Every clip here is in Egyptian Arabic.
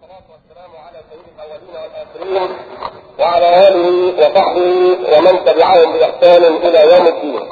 والصلاة والسلام على سيد الأولين والآخرين وعلى آله وصحبه ومن تبعهم بإحسان إلى يوم الدين.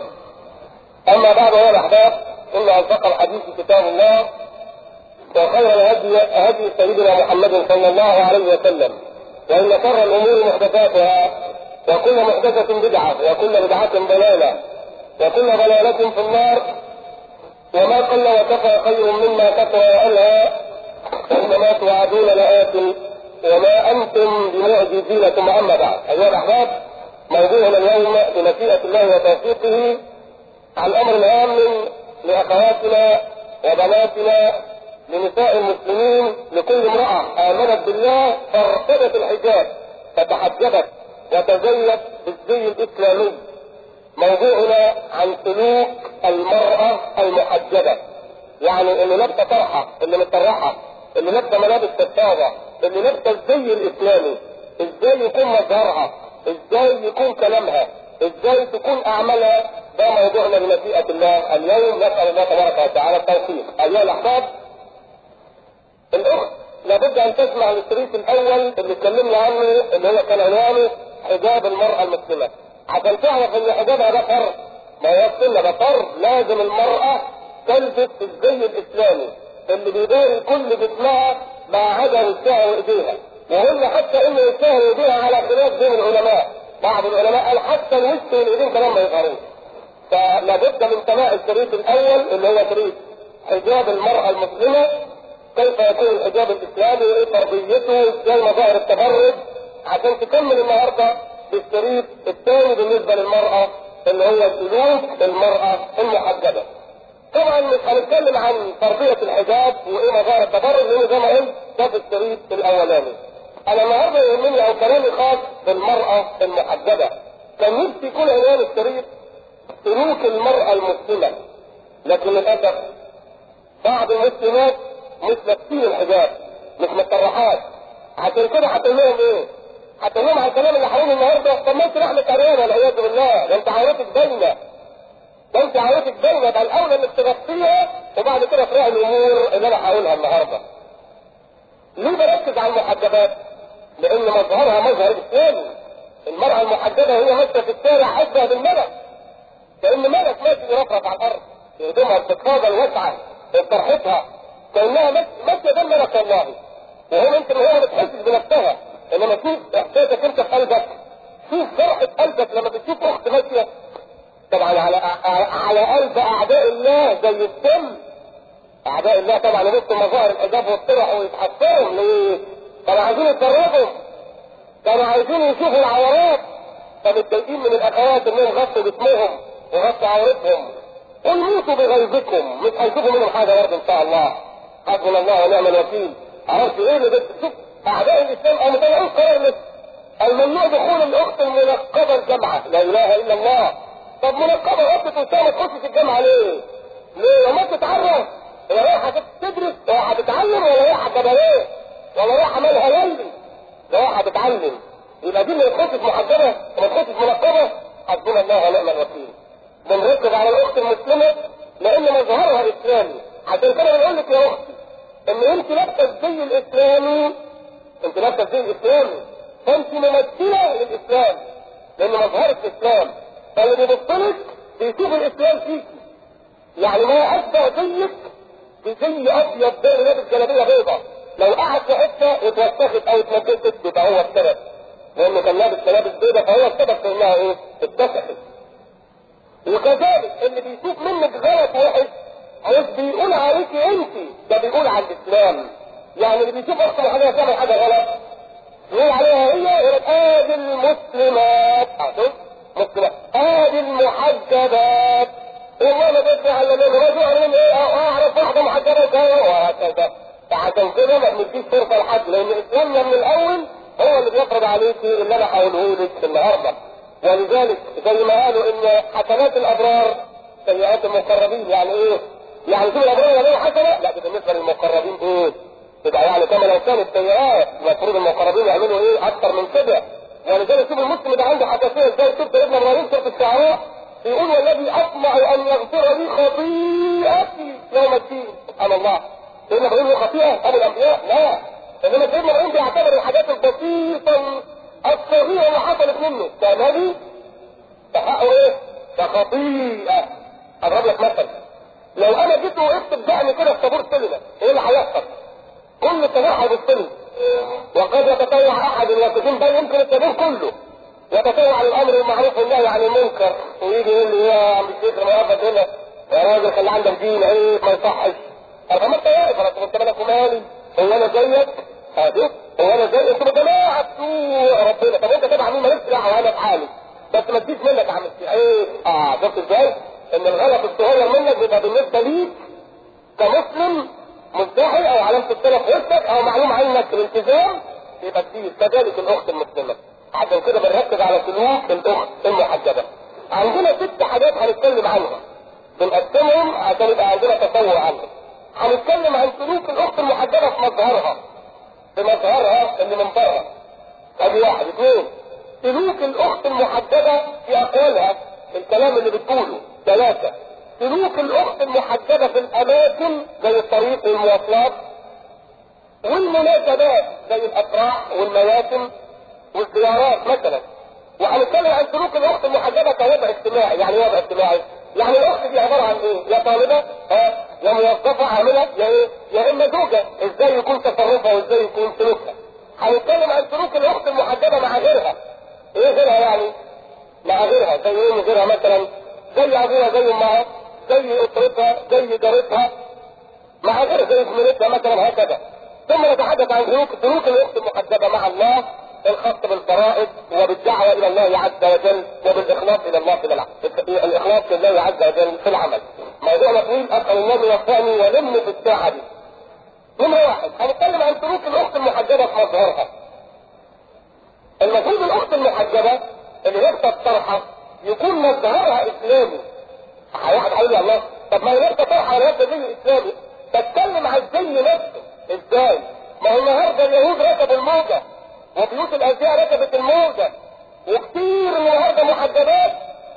أما بعد أيها الأحباب إن أصدق الحديث كتاب الله وخير الهدي هدي سيدنا محمد صلى الله عليه وسلم وإن شر الأمور محدثاتها وكل محدثة بدعة وكل بدعة ضلالة وكل ضلالة في النار وما قل وكفى خير مما كفى وألهى فإنما توعدون لآت وما أنتم بمعجزين ثم أما بعد أيها الأحباب موضوعنا اليوم بمشيئة الله وتوفيقه عن أمر هام لأخواتنا وبناتنا لنساء المسلمين لكل امرأة آمنت بالله فارتدت الحجاب فتحجبت وتزيت بالزي الإسلامي موضوعنا عن سلوك المرأة المحجبة يعني اللي لابسة طرحة اللي متطرحة اللي لابسة ملابس كتابة اللي لابسة الزي الإسلامي ازاي يكون مظهرها ازاي يكون كلامها ازاي تكون أعمالها ده موضوعنا بمشيئة الله اليوم نسأل الله تبارك وتعالى التوفيق أيها الأحباب الأخت لابد أن تسمع الشريط الأول اللي اتكلمنا عنه اللي هو كان عنوانه حجاب المرأة المسلمة عشان تعرف ان حجابها ده فرض ما هو السنه ده فرض لازم المرأة تلبس الزي الاسلامي اللي بيداري كل جسمها ما عدا وشها وايديها وقلنا حتى ان وشها وايديها على خلاف بين العلماء بعض العلماء قال حتى الوش والايدين كمان ما يظهروش فلابد من سماع الشريط الاول اللي هو شريط حجاب المرأة المسلمة كيف يكون الحجاب الاسلامي وايه فرضيته ازاي مظاهر التبرج عشان تكمل النهارده بالشريط الثاني بالنسبة للمرأة اللي هو سلوك المرأة المحجبة. طبعا مش هنتكلم عن فرضية الحجاب وايه مظاهر التبرج لان زي ما قلت ده في الشريط الاولاني. انا النهارده يهمني او كلامي خاص بالمرأة المحجبة. كان نفسي يكون عنوان الشريط سلوك المرأة المسلمة. لكن للأسف بعض المسلمات مش لابسين الحجاب مش متطرحات. عشان كده هتقول لهم ايه؟ هتقول على الكلام اللي حوالين النهارده طب ما انت رحله عريانه والعياذ بالله ده انت عورتك باينه ده انت عورتك باينه ده الاولى انك تغطيها وبعد كده تراعي الامور اللي انا هقولها النهارده. ليه بركز على المحجبات؟ لان مظهرها مظهر اسلامي. المرأة المحجبة هي ماشية في الشارع أشبه بالملك. كأن ملك ماشي يرفرف على الأرض. هدومها الفضفاضة الواسعة طرحتها كأنها ماشية ده الملك والله. وهو انت اللي هو ما بتحسش بنفسها انما شوف احساسك انت في قلبك شوف فرحة قلبك لما بتشوف اخت ماشية طبعا على على قلب اعداء الله زي الدم اعداء الله طبعا يبصوا مظاهر الحجاب والطرح ويتحسرهم ليه؟ كانوا عايزين يتفرجوا كانوا عايزين يشوفوا العورات فمتضايقين من الاخوات انهم غطوا جسمهم وغطوا عورتهم قل موتوا بغيظكم مش هيشوفوا منهم حاجه برضه ان شاء الله حسبنا الله ونعم الوكيل عرفت ايه اللي بتشوف اعداء الاسلام او مطلعين قرار لسه الممنوع دخول الاخت المنقبه الجامعه لا اله الا الله طب منقبه اخت اسامه تخش الجامعه ليه؟ ليه؟ وما تتعرف هي رايحه تدرس رايحه تتعلم ولا رايحه كباريه ولا رايحه مالها يلي رايحه تتعلم يبقى دي اللي تخش محجبه وما تخش منقبه حسبنا الله ونعم الوكيل بنركز على الاخت المسلمه لان مظهرها اسلامي عشان كده بنقول لك يا اختي ان انت لابسه الزي الاسلامي انت لابسه الدين الاسلامي فانت ممثله للاسلام لان مظهرك الاسلام فاللي بيبصلك بيشوف الاسلام فيكي يعني ما اشبه زيك بزي ابيض باين لابس جلابيه بيضاء لو قعد في حته واتوسخت او اتنجست يبقى هو السبب لانه كان لابس ملابس بيضاء فهو السبب في انها ايه؟ اتسخت وكذلك اللي بيشوف منك غلط وحش مش بيقول عليكي انت ده بيقول على الاسلام يعني اللي بيشوف اخت حاجه تعمل حاجه غلط يقول عليها هي يقول ادي المسلمات شوف مسلمات ادي المحجبات والله ما بدي على من رجوع عليهم ايه اعرف واحده محجبه كذا وهكذا فعشان كده ما بنديش فرصه لحد لان اسلامنا من الاول هو اللي بيفرض عليكي اللي انا هقوله لك النهارده ولذلك زي ما قالوا ان حسنات الابرار سيئات المقربين يعني ايه؟ يعني كل الابرار ليه حسنه؟ لا ده بالنسبه للمقربين ايه؟ يبقى يعني كما لو كانت سيئات المفروض المقربين يعملوا ايه اكثر من كده ولذلك شوف المسلم ده عنده حساسيه ازاي شفت ابن ابراهيم سوره الشعراء يقول والذي اطمع ان يغفر لي خطيئتي يوم الدين سبحان الله سيدنا ابراهيم له خطيئه ابو الانبياء لا انما سيدنا ابراهيم بيعتبر الحاجات البسيطه الصغيره اللي حصلت منه كنبي تحقق ايه؟ كخطيئه اضرب لك مثل لو انا جيت وقفت بدعني كده في طابور سينما ايه اللي هيحصل؟ كل الطابور هيبص لي وقد يتطوع احد الواقفين بل يمكن الطابور كله يتطوع على الامر المعروف والنهي عن المنكر ويجي يقول لي يا عم الشيخ ما واقف هنا يا راجل خلي عندك دين ايه ما يصحش انا ما انت واقف انا كنت بالك ومالي هو انا زيك هادي هو انا زي انتوا جماعه بتوع ربنا طب انت تبع مين مالكش دعوه انا في حالي بس ما تجيش منك يا عم الشيخ ايه اه شفت ازاي ان الغلط الصغير منك بيبقى بالنسبه ليك كمسلم مزدحي او علامه السلف وسطك او معلوم عنك الالتزام يبقى كتير كذلك الاخت المسلمه عشان كده بنركز على سلوك الاخت المحجبه عندنا ست حاجات هنتكلم عنها بنقسمهم عشان يبقى عندنا تصور عنهم هنتكلم عن سلوك الاخت المحجبه في مظهرها في مظهرها اللي من بره ادي واحد اثنين سلوك الاخت المحجبه في اقوالها الكلام اللي بتقوله ثلاثه سلوك الاخت المحجبه في الاماكن زي الطريق والمواصلات والمناسبات زي الافراح والمواسم والزيارات مثلا وهنتكلم عن سلوك الاخت المحجبه كوضع اجتماعي يعني وضع اجتماعي يعني الاخت دي عباره عن ايه يا طالبه ها يا موظفه عامله يا ايه يا اما زوجه ازاي يكون تصرفها وازاي يكون سلوكها هنتكلم عن سلوك الاخت المحجبه مع غيرها ايه غيرها يعني مع غيرها زي ايه غيرها مثلا زي ابوها زي امها زي اسرتها زي جارتها مع غيرها زي زميلتها مثلا هكذا ثم نتحدث عن سلوك سلوك الاخت المحجبه مع الله الخاص بالفرائض وبالدعوة إلى الله عز وجل وبالإخلاص إلى الله في العمل الإخلاص لله عز وجل في العمل موضوع طويل أسأل الله يوفقني ولم في الساعة دي نمرة واحد هنتكلم عن سلوك الأخت المحجبة في مظهرها المفروض الأخت المحجبة اللي لابسة الطرحة يكون مظهرها إسلامي واحد هيقول لي الله طب ما هي لابسة طرحة ولا لابسة زي إسلامي تتكلم عن الزي نفسه إزاي؟ ما هو النهارده اليهود ركبوا الموجة وبيوت الازياء ركبت الموجة وكتير النهارده محجبات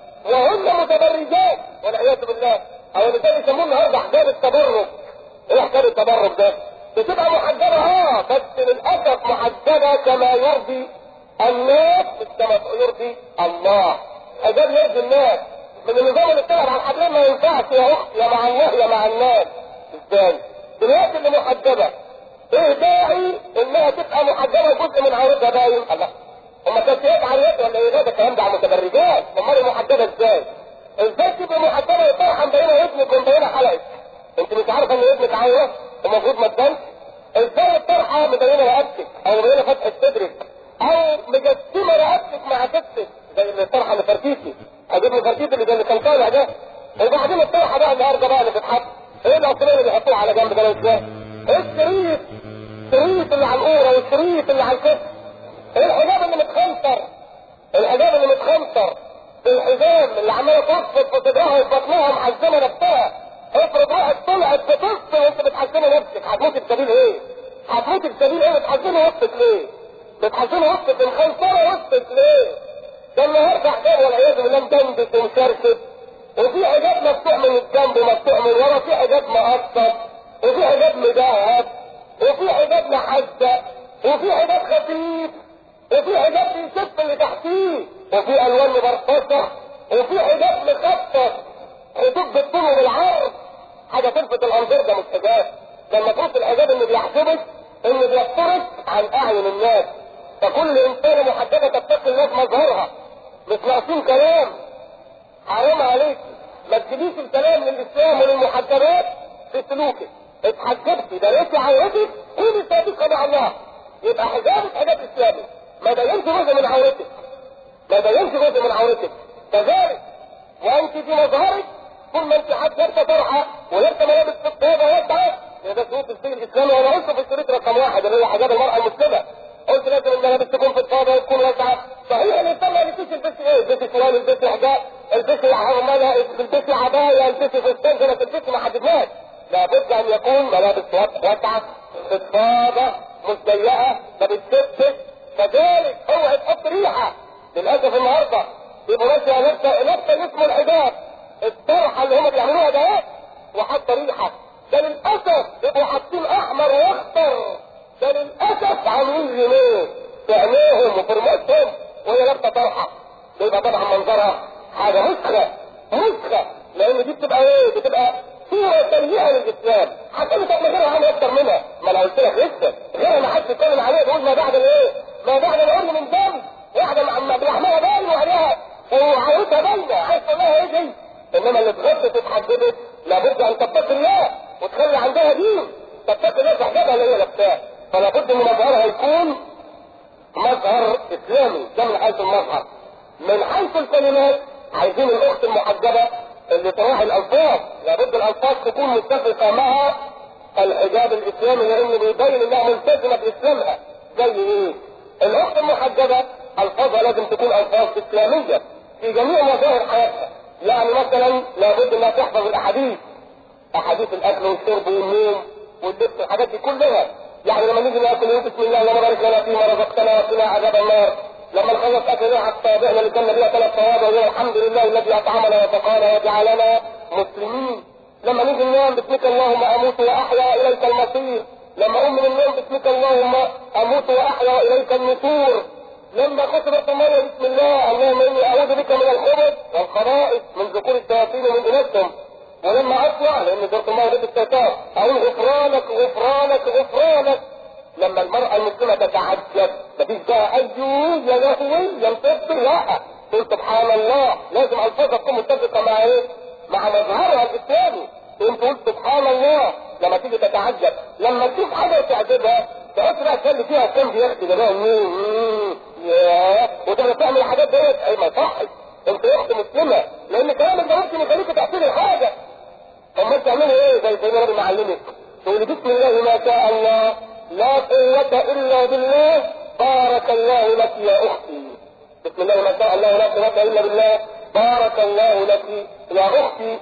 وهن متبرجات والعياذ بالله او اللي كانوا يسموه النهارده حجاب التبرج ايه حجاب التبرج ده؟ بتبقى محجبه اه بس للاسف محجبه كما يرضي الناس مش كما يرضي الله حجاب يرضي الناس من النظام اللي اشتغل على الحبلين ما ينفعش يا اختي يا مع الله يا مع الناس ازاي؟ دلوقتي اللي محجبه ايه داعي انها تبقى محجبه جزء من عورتها باين الله هما كاسيات عريات ولا ايه ده الكلام ده على متبرجات امال محجبه ازاي ازاي تبقى محجبه طرحه مبينه ابنك ومبينه حلقك انت مش عارفه ان ابنك عايره ومفروض ما تبانش ازاي الطرحه مبينه رقبتك او مبينه فتحه صدرك او مجسمه رقبتك مع كتفك زي الطرحه اللي فرتيتي اجيب لي فرتيتي اللي زي اللي كان طالع ده وبعدين الطرحه بقى النهارده بقى اللي بتتحط ايه العصريه اللي بيحطوها على جنب ده ازاي الشريط الشريط اللي على القوره والشريط اللي على الكتف الحجاب اللي متخنصر الحجاب اللي متخنصر الحزام اللي عماله تصفط في صدرها وفي بطنها محزمه نفسها افرض واحد طلعت بتص وانت بتحزمي نفسك هتموت بسبيل ايه؟ هتموت بسبيل ايه بتحزمي وسطك ليه؟ بتحزمي وسطك مخنصره وسطك ليه؟ ده النهارده حجاب والعياذ بالله مدندس ومشرشف وفي حجاب مفتوح من الجنب ومفتوح من ورا في حجاب مقصر وفي حجاب مدهب وفي حجاب محزة وفي حجاب خفيف وفي حجاب بيشف اللي تحتيه وفي الوان مبرطشة وفي حجاب مخفف خطوط بالطول والعرض حاجة تلفت الانظار ده مش حجاب ده المفروض الحجاب اللي بيحجبك اللي بيسترك عن اعين الناس فكل انسانة محجبة تتقي الناس مظهرها مش ناقصين كلام حرام عليك ما تجيبيش الكلام للاسلام وللمحجبات في سلوكك اتحجبتي دريتي عورتك كوني صادقه مع الله يبقى حجابك حجاب اسلامي ما بينش جزء من عورتك ما بينش جزء من عورتك كذلك وانت في مظهرك طول ما انت حجبت طرحه ولابسه ملابس فضفاضه واسعه ده سلوك الدين الاسلامي وانا قلت في الشريط رقم واحد اللي هو حجاب المراه المسلمه قلت لازم الملابس تكون فضفاضه وتكون واسعه صحيح الانسان ما يلبسش البس ايه البسي سوال البسي حجاب البسي عمالة البسي عبايه البسي فستان زي ما تلبسي ما حددناش لابد ان يكون ملابس واسعه فضفاضه مش ضيقه ما بتشفش كذلك اوعى تحط ريحه للاسف النهارده يبقوا ماشيه لابسه لابسه اسمه الحجاب الطرحه اللي هم بيعملوها ده وحاطه ريحه ده للاسف يبقوا حاطين احمر واخضر ده للاسف عاملين جنيه في عينيهم وفي رموشهم وهي لابسه طرحه يبقى طبعا منظرها حاجه مسخه مسخه لان دي بتبقى ايه؟ بتبقى صورة سيئة للإسلام حتى اللي تبقى غيرها عامل أكتر منها ما أنا قلت لك لسه غيرها ما حدش يتكلم عليها بيقول ما بعد الإيه؟ ما بعد العرض من دم واحدة مع بلحمها باين وعليها وعاوزها باينة عايز تقول لها إيه دي؟ إنما اللي اتغطت اتحددت لابد أن تتقي الله وتخلي عندها دين تتقي الله في حجابها اللي هي لابساه فلا بد ان مظهرها يكون مظهر اسلامي ده من حيث المظهر من حيث الكلمات عايزين الاخت المحجبه اللي تراعي الالفاظ لابد الالفاظ تكون متفقه مع الحجاب الاسلامي لانه بيبين انها ملتزمه باسلامها زي ايه؟ الاخت المحجبه الفاظها لازم تكون الفاظ اسلاميه في جميع مظاهر حياتها يعني مثلا لابد انها تحفظ الاحاديث احاديث الاكل والشرب والنوم واللبس الحاجات دي كلها يعني لما نيجي ناكل نقول بسم الله اللهم بارك لنا فيما رزقتنا وقنا عذاب النار لما نخلص اكلنا على الصابعنا اللي كنا بيها ثلاث صوابع ونقول الحمد لله الذي اطعمنا وسقانا وجعلنا مسلمين لما نيجي ننام باسمك اللهم اموت واحيا اليك المصير لما اقوم من النوم باسمك اللهم اموت واحيا واليك النشور لما خطبت الميه بسم الله اللهم اني اعوذ بك من الخبث والخبائث من ذكور الشياطين ومن اناثهم ولما اطلع لان دورة الميه ضد الشيطان اقول غفرانك غفرانك غفرانك لما المرأة المسلمة تتعجب مفيش بقى ايوه يا لهوي يا مصدق لا تقول سبحان الله لازم الفاظها تكون متفقة مع ايه؟ مع مظهرها الاسلامي تقوم تقول سبحان الله لما تيجي تتعجب لما تشوف حاجة تعجبها تقعد بقى تخلي فيها كم بياخد ده ياه وتقدر تعمل الحاجات ديت اي ما يصحش انت اخت مسلمة لان كلامك ده ممكن يخليك تعتبر حاجة اما تعملي ايه زي سيدنا النبي معلمك تقولي بسم الله ما شاء الله لا قوة الا بالله بارك الله لك يا اختي بسم الله ما شاء الله لا قوة الا بالله بارك الله لك يا اختي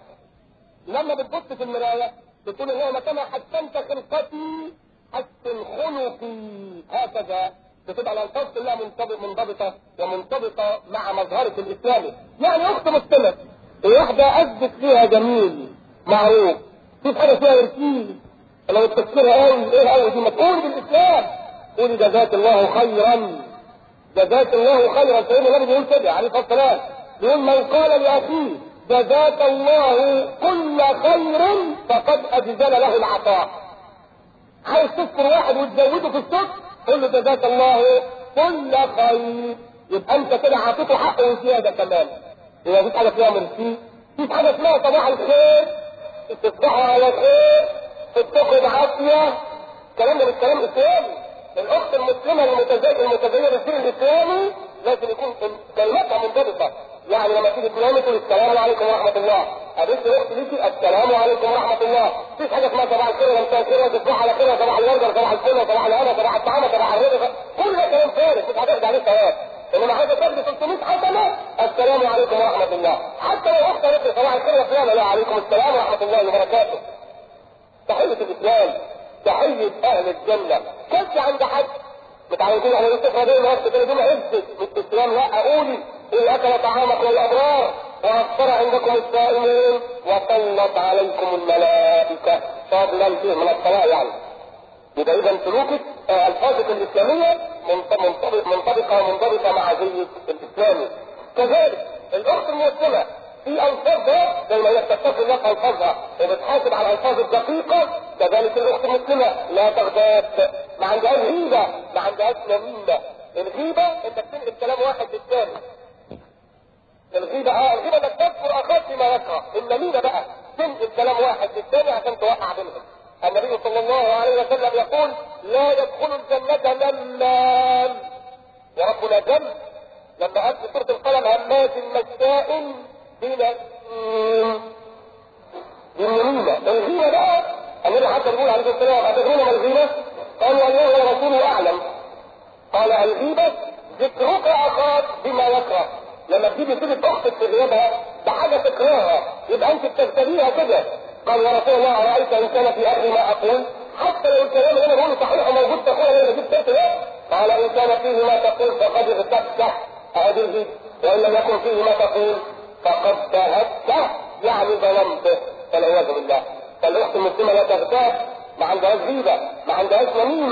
لما بتبص في المراية بتقول اللهم كما حسنت خلقتي حسن خلقي هكذا بتبقى الالفاظ كلها منضبطه ومنطبقه مع مظهرك الاسلامي يعني اخت مسلمه واحده اثبت فيها جميل معروف في حاجه فيها يرسيل لو تفكرها قوي ايه قوي دي ما تقول بالاسلام قولي جزاك الله خيرا جزاك الله خيرا سيدنا النبي بيقول كده عليه الصلاه والسلام يقول من قال لاخيه جزاك الله كل خير فقد اجزل له العطاء عايز تذكر واحد وتزوده في الصدق قول له جزاك الله كل خير يبقى انت كده عطيته حقه وزياده كمان يبقى مفيش حاجه فيها مرسي مفيش حاجه اسمها صباح الخير تصبحوا على خير تتقوا بعافيه الكلام ده مش كلام اسلامي الاخت المسلمه المتزوجه المتزوجه بالدين الاسلامي لازم يكون كلماتها منضبطه يعني لما تيجي تنامي تقول السلام عليكم ورحمه الله قابلت اخت ليكي السلام عليكم ورحمه الله مفيش حاجه اسمها صباح الخير ولا مساء الخير تصبح على خير صباح الورده صباح الفل صباح الهنا صباح الطعام صباح الرضا كل ده كلام فارغ مش هتاخد عليه ثواب انما عايزه تاخد 300 حسنه السلام عليكم ورحمه الله حتى لو اخت قالت لي صباح الخير يا فلان لا عليكم السلام ورحمه الله وبركاته تحيه الاسلام تحيه اهل الجنه كنت عند حد متعودين على الاستقرار دي الناس كده دول عزت مش الاسلام لا اقولي إن أكل طعامكم الأبرار وأفطر عندكم الصائمين وسلط عليكم الملائكة فضلا فيه من الصلاة يعني يبقى إذا سلوكك آه ألفاظك الإسلامية منطبقة منطبقة ومنضبطة مع زيك الإسلامي كذلك الأخت المسلمة في ألفاظها زي ما هي بتتقي الله في ألفاظها وبتحاسب على الألفاظ الدقيقة كذلك الأخت المسلمة لا تغتاب ما عندهاش غيبة ما عندهاش نميمة الغيبة انت بتنقل كلام واحد للثاني الغيبة اه الغيبة انك تذكر اخاك بما يكره النميمة بقى تنقل كلام واحد للثاني عشان توقع بينهم النبي صلى الله عليه وسلم يقول لا يدخل الجنة نمام وربنا جل لما قال في سورة القلم هماز مشاء بنميم بالنميمة الغيبة بقى النبي حتى يقول عليه الصلاة والسلام أتدرون ما الغيبة؟ قالوا الله ورسوله أعلم قال الغيبة ذكرك أخاك بما يكره لما تيجي تيجي اختك في غيابها بحاجه تكرهها يبقى انت بتغتبيها كده قال يا رسول الله ارايت ان كان في اخي ما اقول حتى لو الكلام اللي انا بقوله صحيح وموجود تقول انا جبت انت ليه؟ قال ان كان فيه ما تقول فقد اغتبت هذه وان لم يكن فيه ما تقول فقد تهدت يعني ظلمته والعياذ بالله فالاخت المسلمه لا تغتاب ما عندهاش غيبه ما عندهاش نميمه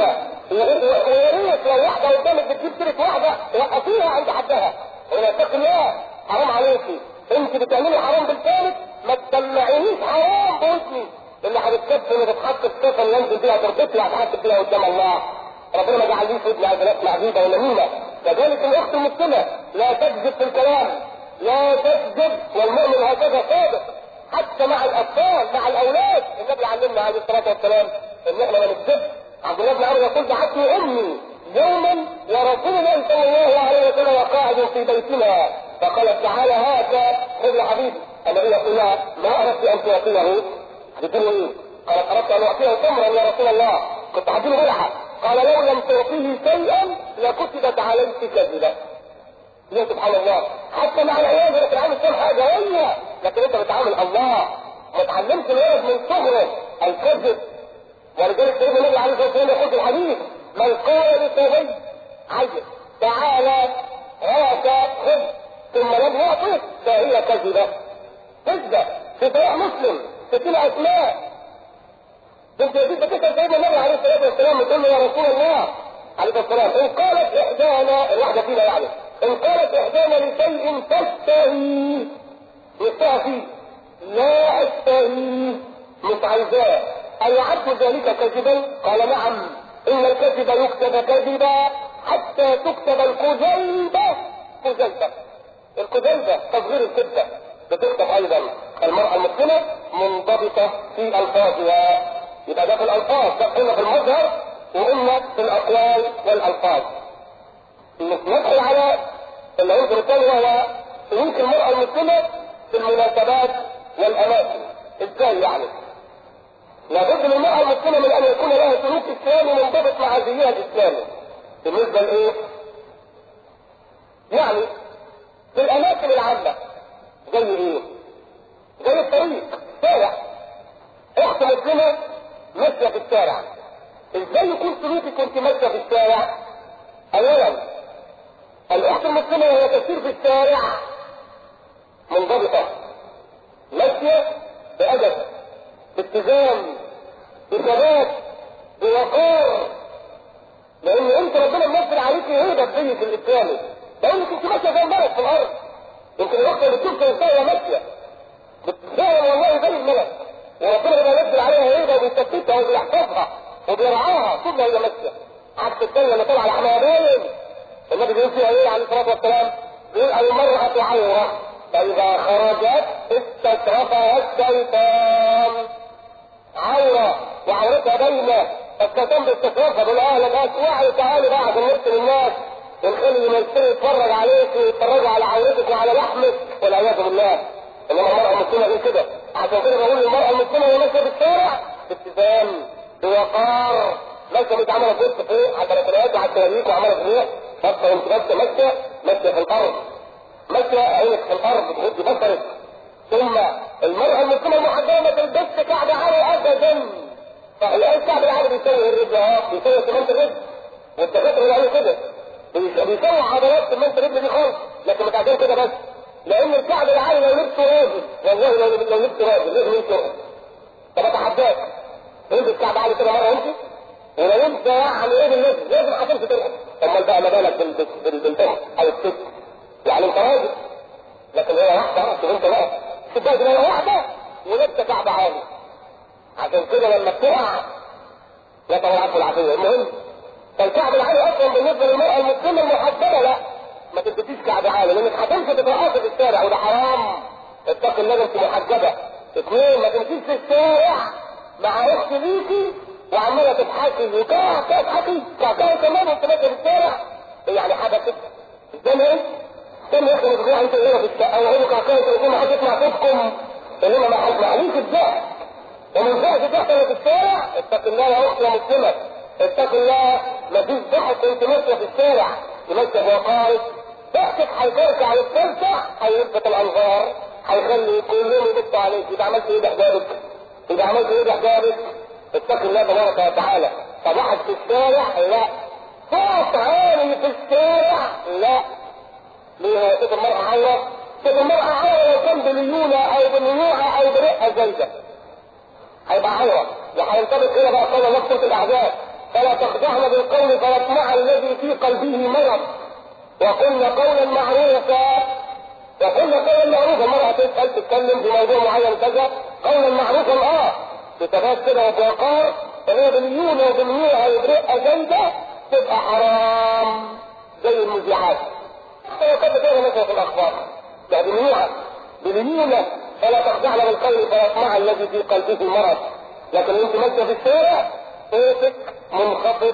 ويا ريت لو واحده قدامك بتجيب سيره واحده وقفيها عند حدها ولا اتق الله حرام عليكي انت بتعملي حرام بالثالث ما تسمعينيش حرام بوزني اللي هتتكفن وتتحط في كفن ينزل فيها تربطي هتحط فيها قدام الله ربنا ما جعلنيش ابن عزلات معدودة ولا مينة كذلك الاخت المسلمة لا تكذب في الكلام لا تكذب والمؤمن هكذا صادق حتى مع الاطفال مع الاولاد النبي علمنا عليه الصلاه والسلام ان احنا ما نكذبش عبد الله بن عمرو يقول دعتني امي يوما ورسول الله صلى الله عليه وسلم قاعد في بيتنا فقالت تعالى هذا خذ يا حبيبي النبي يقول لها ما اردت ان تعطيه بتقول ايه؟ قالت اردت ان اعطيه تمرا يا رسول الله كنت هديله ملحه قال لو لم تعطيه شيئا لكتبت عليك كذبه يا سبحان الله حتى مع العيال انت بتتعامل كل حاجه هي لكن انت بتعامل الله ما تعلمت الولد من صغره الكذب ولذلك سيدنا النبي عليه الصلاه والسلام يقول في الحديث من قال لصبي عجل تعالى هذا خذ ثم لم يعطه فهي كذبه كذبه في صحيح مسلم ستين اسماء بنت يزيد بتسال سيدنا النبي عليه الصلاه والسلام بتقول له يا رسول الله عليه الصلاه والسلام ان قالت احدانا الواحده فينا يعني ان قالت احدانا لشيء تشتهي نفسها فيه لا اشتهي مش عايزاه ايعد ذلك كذبا قال نعم ان الكذب يكتب كذبا حتى تكتب الكذيبه كذيبه الكذيبه تصغير الكذبه بتكتب ايضا المرأة المسلمة منضبطة في الفاظها يبقى ده في الالفاظ ده قلنا في المظهر وقلنا في الاقوال والالفاظ ندخل على العنصر الثاني وهو سلوك المرأة المسلمة في المناسبات والاماكن ازاي يعني لابد للمرأة المسلمة من ان يكون لها سلوك اسلامي منضبط مع زيها الاسلامي بالنسبة لايه؟ يعني في الاماكن العامة زي ايه؟ زي الطريق شارع اخت مسلمة ماشية في الشارع ازاي يكون سلوكك وانت ماشية في الشارع؟ اولا الاخت المسلمة وهي تسير في الشارع منضبطة ماشية بأدب باتزان بثبات بوقار لان انت ربنا منزل عليك هيبة زي في الاسلامي لانك انت ماشية زي الملك في الارض يمكن الوقت اللي بتشوف الانسان ماشية بتتفاهم والله زي الملك وربنا بيبقى ينزل عليها هيبة وبيثبتها وبيحفظها وبيرعاها طول ما هي ماشية عكس الثانية اللي طالعة على حمامين النبي بيقول فيها ايه عليه الصلاة والسلام بيقول المرأة عورة فإذا خرجت استشرفها الشيطان عورة وعورتها باينة الشيطان باستشرافها بيقول اهلا بقى اوعي تعالي بقى عشان نرسل الناس ونخلي المسلم يتفرج عليك ويتفرج على عورتك وعلى لحمك والعياذ بالله انما المرأة المسلمة دي كده عشان كده بقول المرأة المسلمة وهي ماشية في الشارع بابتسام بوقار ماشية بتعمل بص فوق على البلكونات وعلى الشبابيك وعمالة تروح بس انت ماشية ماشية ماشية في الارض ماشية عينك في الارض بتغضي بصرك ثم المرأة المسلمة المحجبة ما تلبسش كعب عالي ابدا فهي الكعب العالي بيسوي الرجل اه بيسوي سمنت الرجل والدكاترة بيعملوا كده بيسوي عضلات سمنت الرجل دي خالص لكن مش عشان كده بس لان الكعب العالي لو لبسه راجل والله لو لو لبسه راجل لازم يمشي طب اتحداك تلبس كعب عالي كده مرة وامشي ولو انت يعني ايه باللبس لازم هتمشي تلحق امال بقى ما بالك بالبنت او الست يعني انت راجل لكن هي واحدة شوف انت بقى شوف بقى هي واحدة ولبسة كعب عالي عشان كده لما بتقع لا طبعا العفو العافية المهم فالكعب العالي اصلا بالنسبة للمرأة المسلمة المحجبة لا ما تلبسيش كعب عالي لانك هتمشي تترقصي في الشارع وده حرام اتق الله انت محجبة اثنين ما تمشيش في الشارع مع اخت ليكي وعمالة تضحكي وكاه تضحكي كاه كمان وانت ماشية في الشارع يعني حاجة كده ازاي ايه؟ كم يا اخي بتقول انت ايه في الشقه وهو كعكايه تقول ما حد يسمع صوتكم انما ما حد معليش الضحك ومن ينفعش تحصل في الشارع اتق الله يا اختي يا مسلمه اتق الله ما فيش ضحك وانت ماشيه في الشارع تمشي بوقارك ضحكك هيترجع يترجع هيلفت الانظار هيخلي كلهم يبصوا عليك يبقى عملت ايه بحجابك يبقى عملت ايه بحجابك اتق الله تبارك وتعالى طب واحد في الشارع لا صوت عالي في الشارع لا ليه تبقى المرأة عورة تبقى المرأة عورة لو كان بليونة او بنيوعة او برقة زايدة هيبقى عورة وهينطبق كده بقى قول الله سورة الاحزاب فلا تخدعن بالقول فيطمع الذي في قلبه مرض وقلنا قولا معروفا وقلنا قولا معروفا مرة تسأل تتكلم في موضوع معين كذا قولا معروفا اه بثبات كده وبوقار فهي باليونة وبالمية وبرقة زايدة تبقى حرام زي المذيعات هو كده كده مثلا في الاخبار ده بالمية باليونة فلا تخدعن بالقول فيطمع الذي في قلبه مرض لكن انت ماشيه في الشارع صوتك منخفض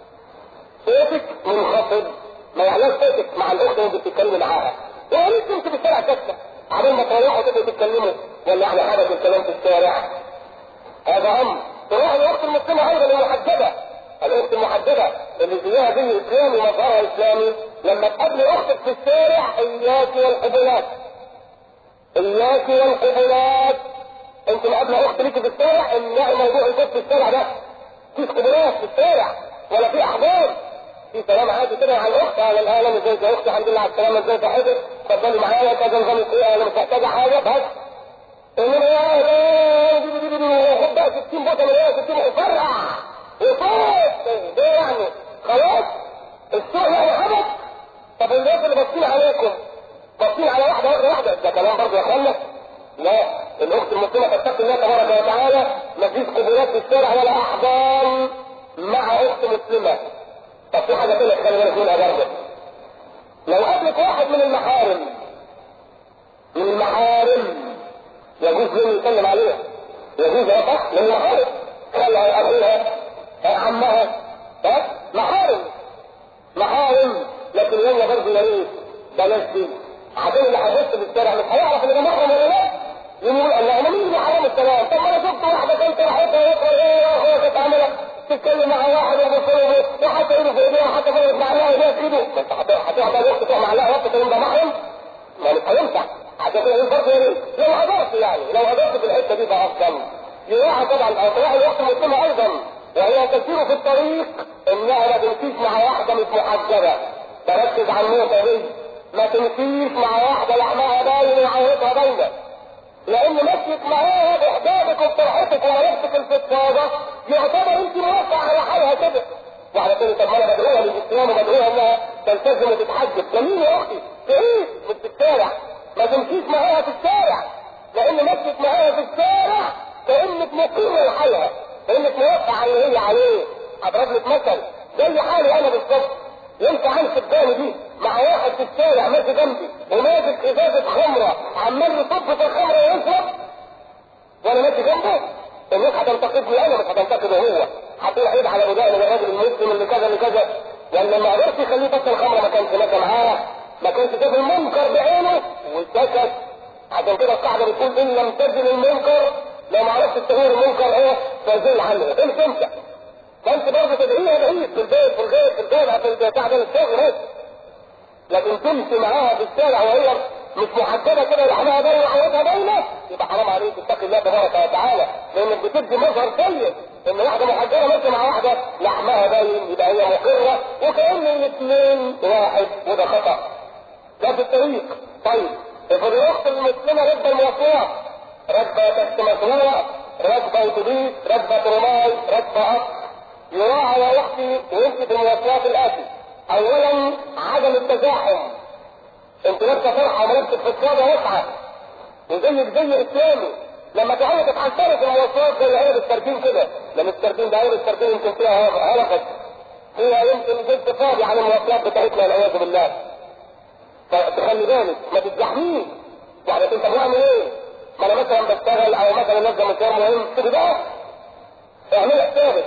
صوتك منخفض ما يعلاش صوتك مع الاخت اللي بتتكلمي معاها يا ريت انت في الشارع ساكته عبال ما تروحوا تبقوا تتكلموا ولا يعني حاجه في الكلام في الشارع هذا امر تروح الاخت المسلمه ايضا المحجبه الاخت المحجبه اللي فيها دين اسلامي ومظهرها اسلامي لما تقابلي اختك في الشارع اياك والقبلات اياك والقبلات انت مقابله اخت ليكي في الشارع ان موضوع الجد في الشارع ده في قبلات في الشارع ولا في احباب في كلام عادي كده عن الاخت اهلا اهلا ازيك يا اختي الحمد لله على السلامه ازيك يا حبيبي اتفضلي معايا كذا نظام ايه انا مش محتاجه حاجه بس انما يا اهلا خد بقى 60 بوطه من هنا 60 وفرقع وفوت ده يعني خلاص السوق يعني حدث طب الناس اللي باصين عليكم باصين على واحده واحده واحده ده كلام برضه يا اخوانا لا الاخت المسلمه تتقي الله تبارك وتعالى مفيش قبولات في الشارع ولا احضان مع اخت مسلمه طب في حاجه تانية خلي بالك منها برضه لو قابلك واحد من المحارم من المحارم يجوز له يسلم عليها يجوز يا صح من المحارم خلى اخوها عمها ها محارم محارم لكن يلا برضه يا ريت بلاش دي عشان اللي هيبص في الشارع مش هيعرف ان ده محرم ولا لا يقول الله انا مين اللي حرام السلام طب ما انا شفت واحده كنت راحتها يقول ايه يا اخويا كانت عامله تتكلم مع واحد وبصره وحتى ايده في ايديها وحتى فرقت معلقه ايديها في ايده ما انت هتقعد بقى الوقت تقع معلقه وقت تقول ده محرم ما مش هينفع عشان كده يقول برضه يعني لو هدرت يعني لو هدرت في الحته دي ده افضل يراعى طبعا اطراء الوقت مسلمه ايضا وهي تسير في الطريق انها ما تمشيش مع واحده مش محجبه تركز على النقطه دي ما تمشيش مع واحده لحمها باين وعورتها باينه لان مشيت معاها باحبابك وبفرحتك وملابسك الفضفاضه يعتبر انت موافقه على حالها كده وعلى كده طب ما انا بدعوها للاسلام وبدعوها انها تلتزم وتتحجب جميل يا اختي تعيش مش في الشارع ما تمشيش معاها في الشارع لان مشيت معاها في الشارع كانك مقيمه لحالها كانك موافقه على اللي هي عليه اضرب لك مثل زي حالي انا بالظبط ينفع امشي قدامي دي مع واحد في الشارع ماشي جنبي وماسك ازازه خمره عمال يصب في الخمره ويشرب وانا ماشي جنبه الناس هتنتقدني انا مش هتنتقده هو هتقول عيب على ودان الراجل المسلم اللي كذا اللي كذا لان ما قدرش يخليه بطل الخمره ما كانش ماشي معاه ما كانش شاف المنكر بعينه وسكت عشان كده القاعده بتقول ان لم تزل المنكر لو ما عرفتش تغير المنكر ايه فزل عنه انت انت فانت برضه تدعيها بعيد في البيت في البيت في الجامعه في البتاع ده الشغل بس لكن تمشي معاها في الشارع وهي مش محدده كده لحمها باينه وعورتها باينه يبقى حرام عليك تتقي الله تبارك وتعالى لانك بتدي مظهر سيء ان واحده محجبه ماشيه مع واحده لحمها باين يبقى هي مقره وكان الاثنين واحد وده خطا ده في الطريق طيب افرض الاخت المسلمه راكبه المواصلات راكبه تاكسي مسروقه راكبه اتوبيس راكبه ترماي راكبه قطر يراعى يا اختي وانت في المواصلات الاتي اولا عدم التزاحم انت لابسه فرحه ولابسه فساده واسعه وزيك زي اسلامي لما تعالي تتعنصري في المواصلات زي عيب السردين كده لما السردين ده عيب السردين يمكن فيها هلكت فيها يمكن جزء فاضي عن المواصلات بتاعتنا والعياذ بالله فتخلي بالك ما تتزحميش يعني انت بعمل ايه؟ ما انا مثلا بشتغل او مثلا نظم مشوار مهم كده بقى اعملي حسابك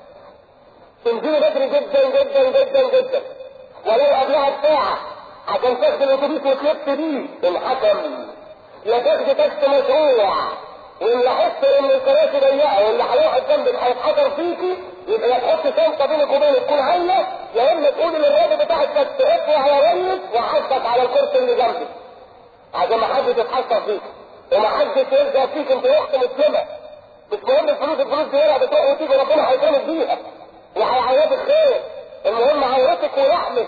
تنزلي بدري جدا جدا جدا جدا ولو قبلها بساعة عشان تاخدي الاتوبيس وتلف بيه الحكم يا تاخدي تاكسي مشروع وان لاحظت ان الكراسي ضيقه واللي هيقعد جنبك هيتحجر فيكي يبقى يا تحط شنطه بينك وبينه تكون عايله يا اما تقولي للراجل بتاع التاكسي اطلع على ريس وحطك على الكرسي اللي جنبك عشان ما حدش يتحسر فيك وما حدش يرجع فيك انت اخت مسلمه مش مهم الفلوس الفلوس دي هنا بتروح وتيجي ربنا هيكرمك بيها وهيعوضك خير المهم عورتك ولحمك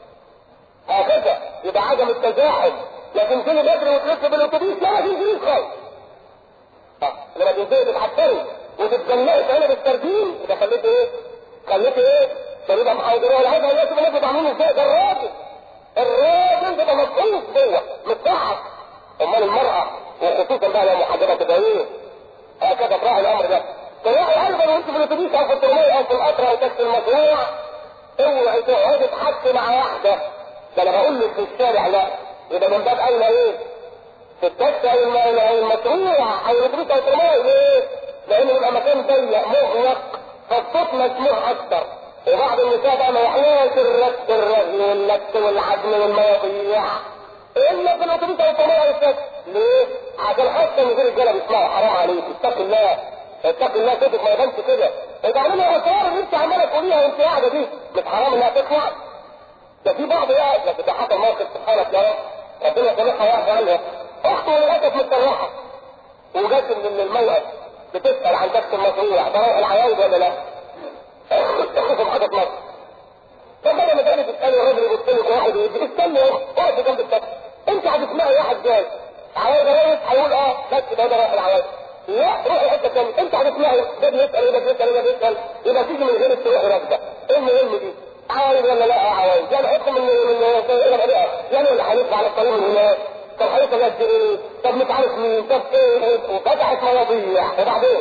هكذا يبقى عدم التزاحم لكن تيجي بدري وتلف بالاتوبيس لا ما تنزليش خالص لما تنزلي تتحسري وتتجنقي في قلب السردين يبقى خليت ايه؟ خليك ايه تبقى محاضرة ولا حاجة الناس اللي انتوا عاملين ازاي ده الراجل الراجل ده مفقوس جوه متضحك امال المرأة وخصوصا بقى لو محجبة تبقى ايه هكذا تراعي الامر ده تراعي ايضا وانت في الاتوبيس او في الطرمية او في القطر او تاكسي المشروع اوعي تقعدي تحكي مع واحدة ده انا بقول لك في الشارع لا يبقى من باب اولى ايه في التاكسي او المشروع او الاتوبيس او الطرمية ليه؟ لان يبقى مكان ضيق مغلق فالصوت مسموع اكتر وبعض النساء بقى ما يحلاش الرد الرغي واللت والعزم والمواضيع الا في الاتوبيس او الطريق او التاكسي ليه؟ عشان حتى ان غير الرجاله بيسمعوا حرام عليك اتق الله اتق الله صوتك ما يبانش كده انت عاملها اسرار اللي انت عماله تقوليها وانت قاعده دي مش حرام انها تسمع ده في بعض قاعد لكن ده حصل موقف سبحانك يا رب ربنا يسامحها ويعفو عنها اخته للاسف متسرحه وجت من الموقف بتسال عن تاكسي المشروع ده رايح العيايد ولا لا؟ في محطة مصر فبدل ما تاني تسألي الراجل يبص لك واحد ويجي استنى اقعد جنب التاكسي انت هتسمعي واحد جاي عايز رئيس هيقول اه بس ده ده رايح العوايد لا روحي حته ثانيه انت هتسمعي ده بيسال ده بيسال ده بيسال يبقى تيجي من غير تروحي راكبه ايه المهم دي؟ عوايد ولا لا عوايد يعني حكم من من يعني ولا هندفع على الطريق من هناك طب هيوصل قد ايه؟ طب مش عارف مين طب ايه وفتحت مواضيع وبعدين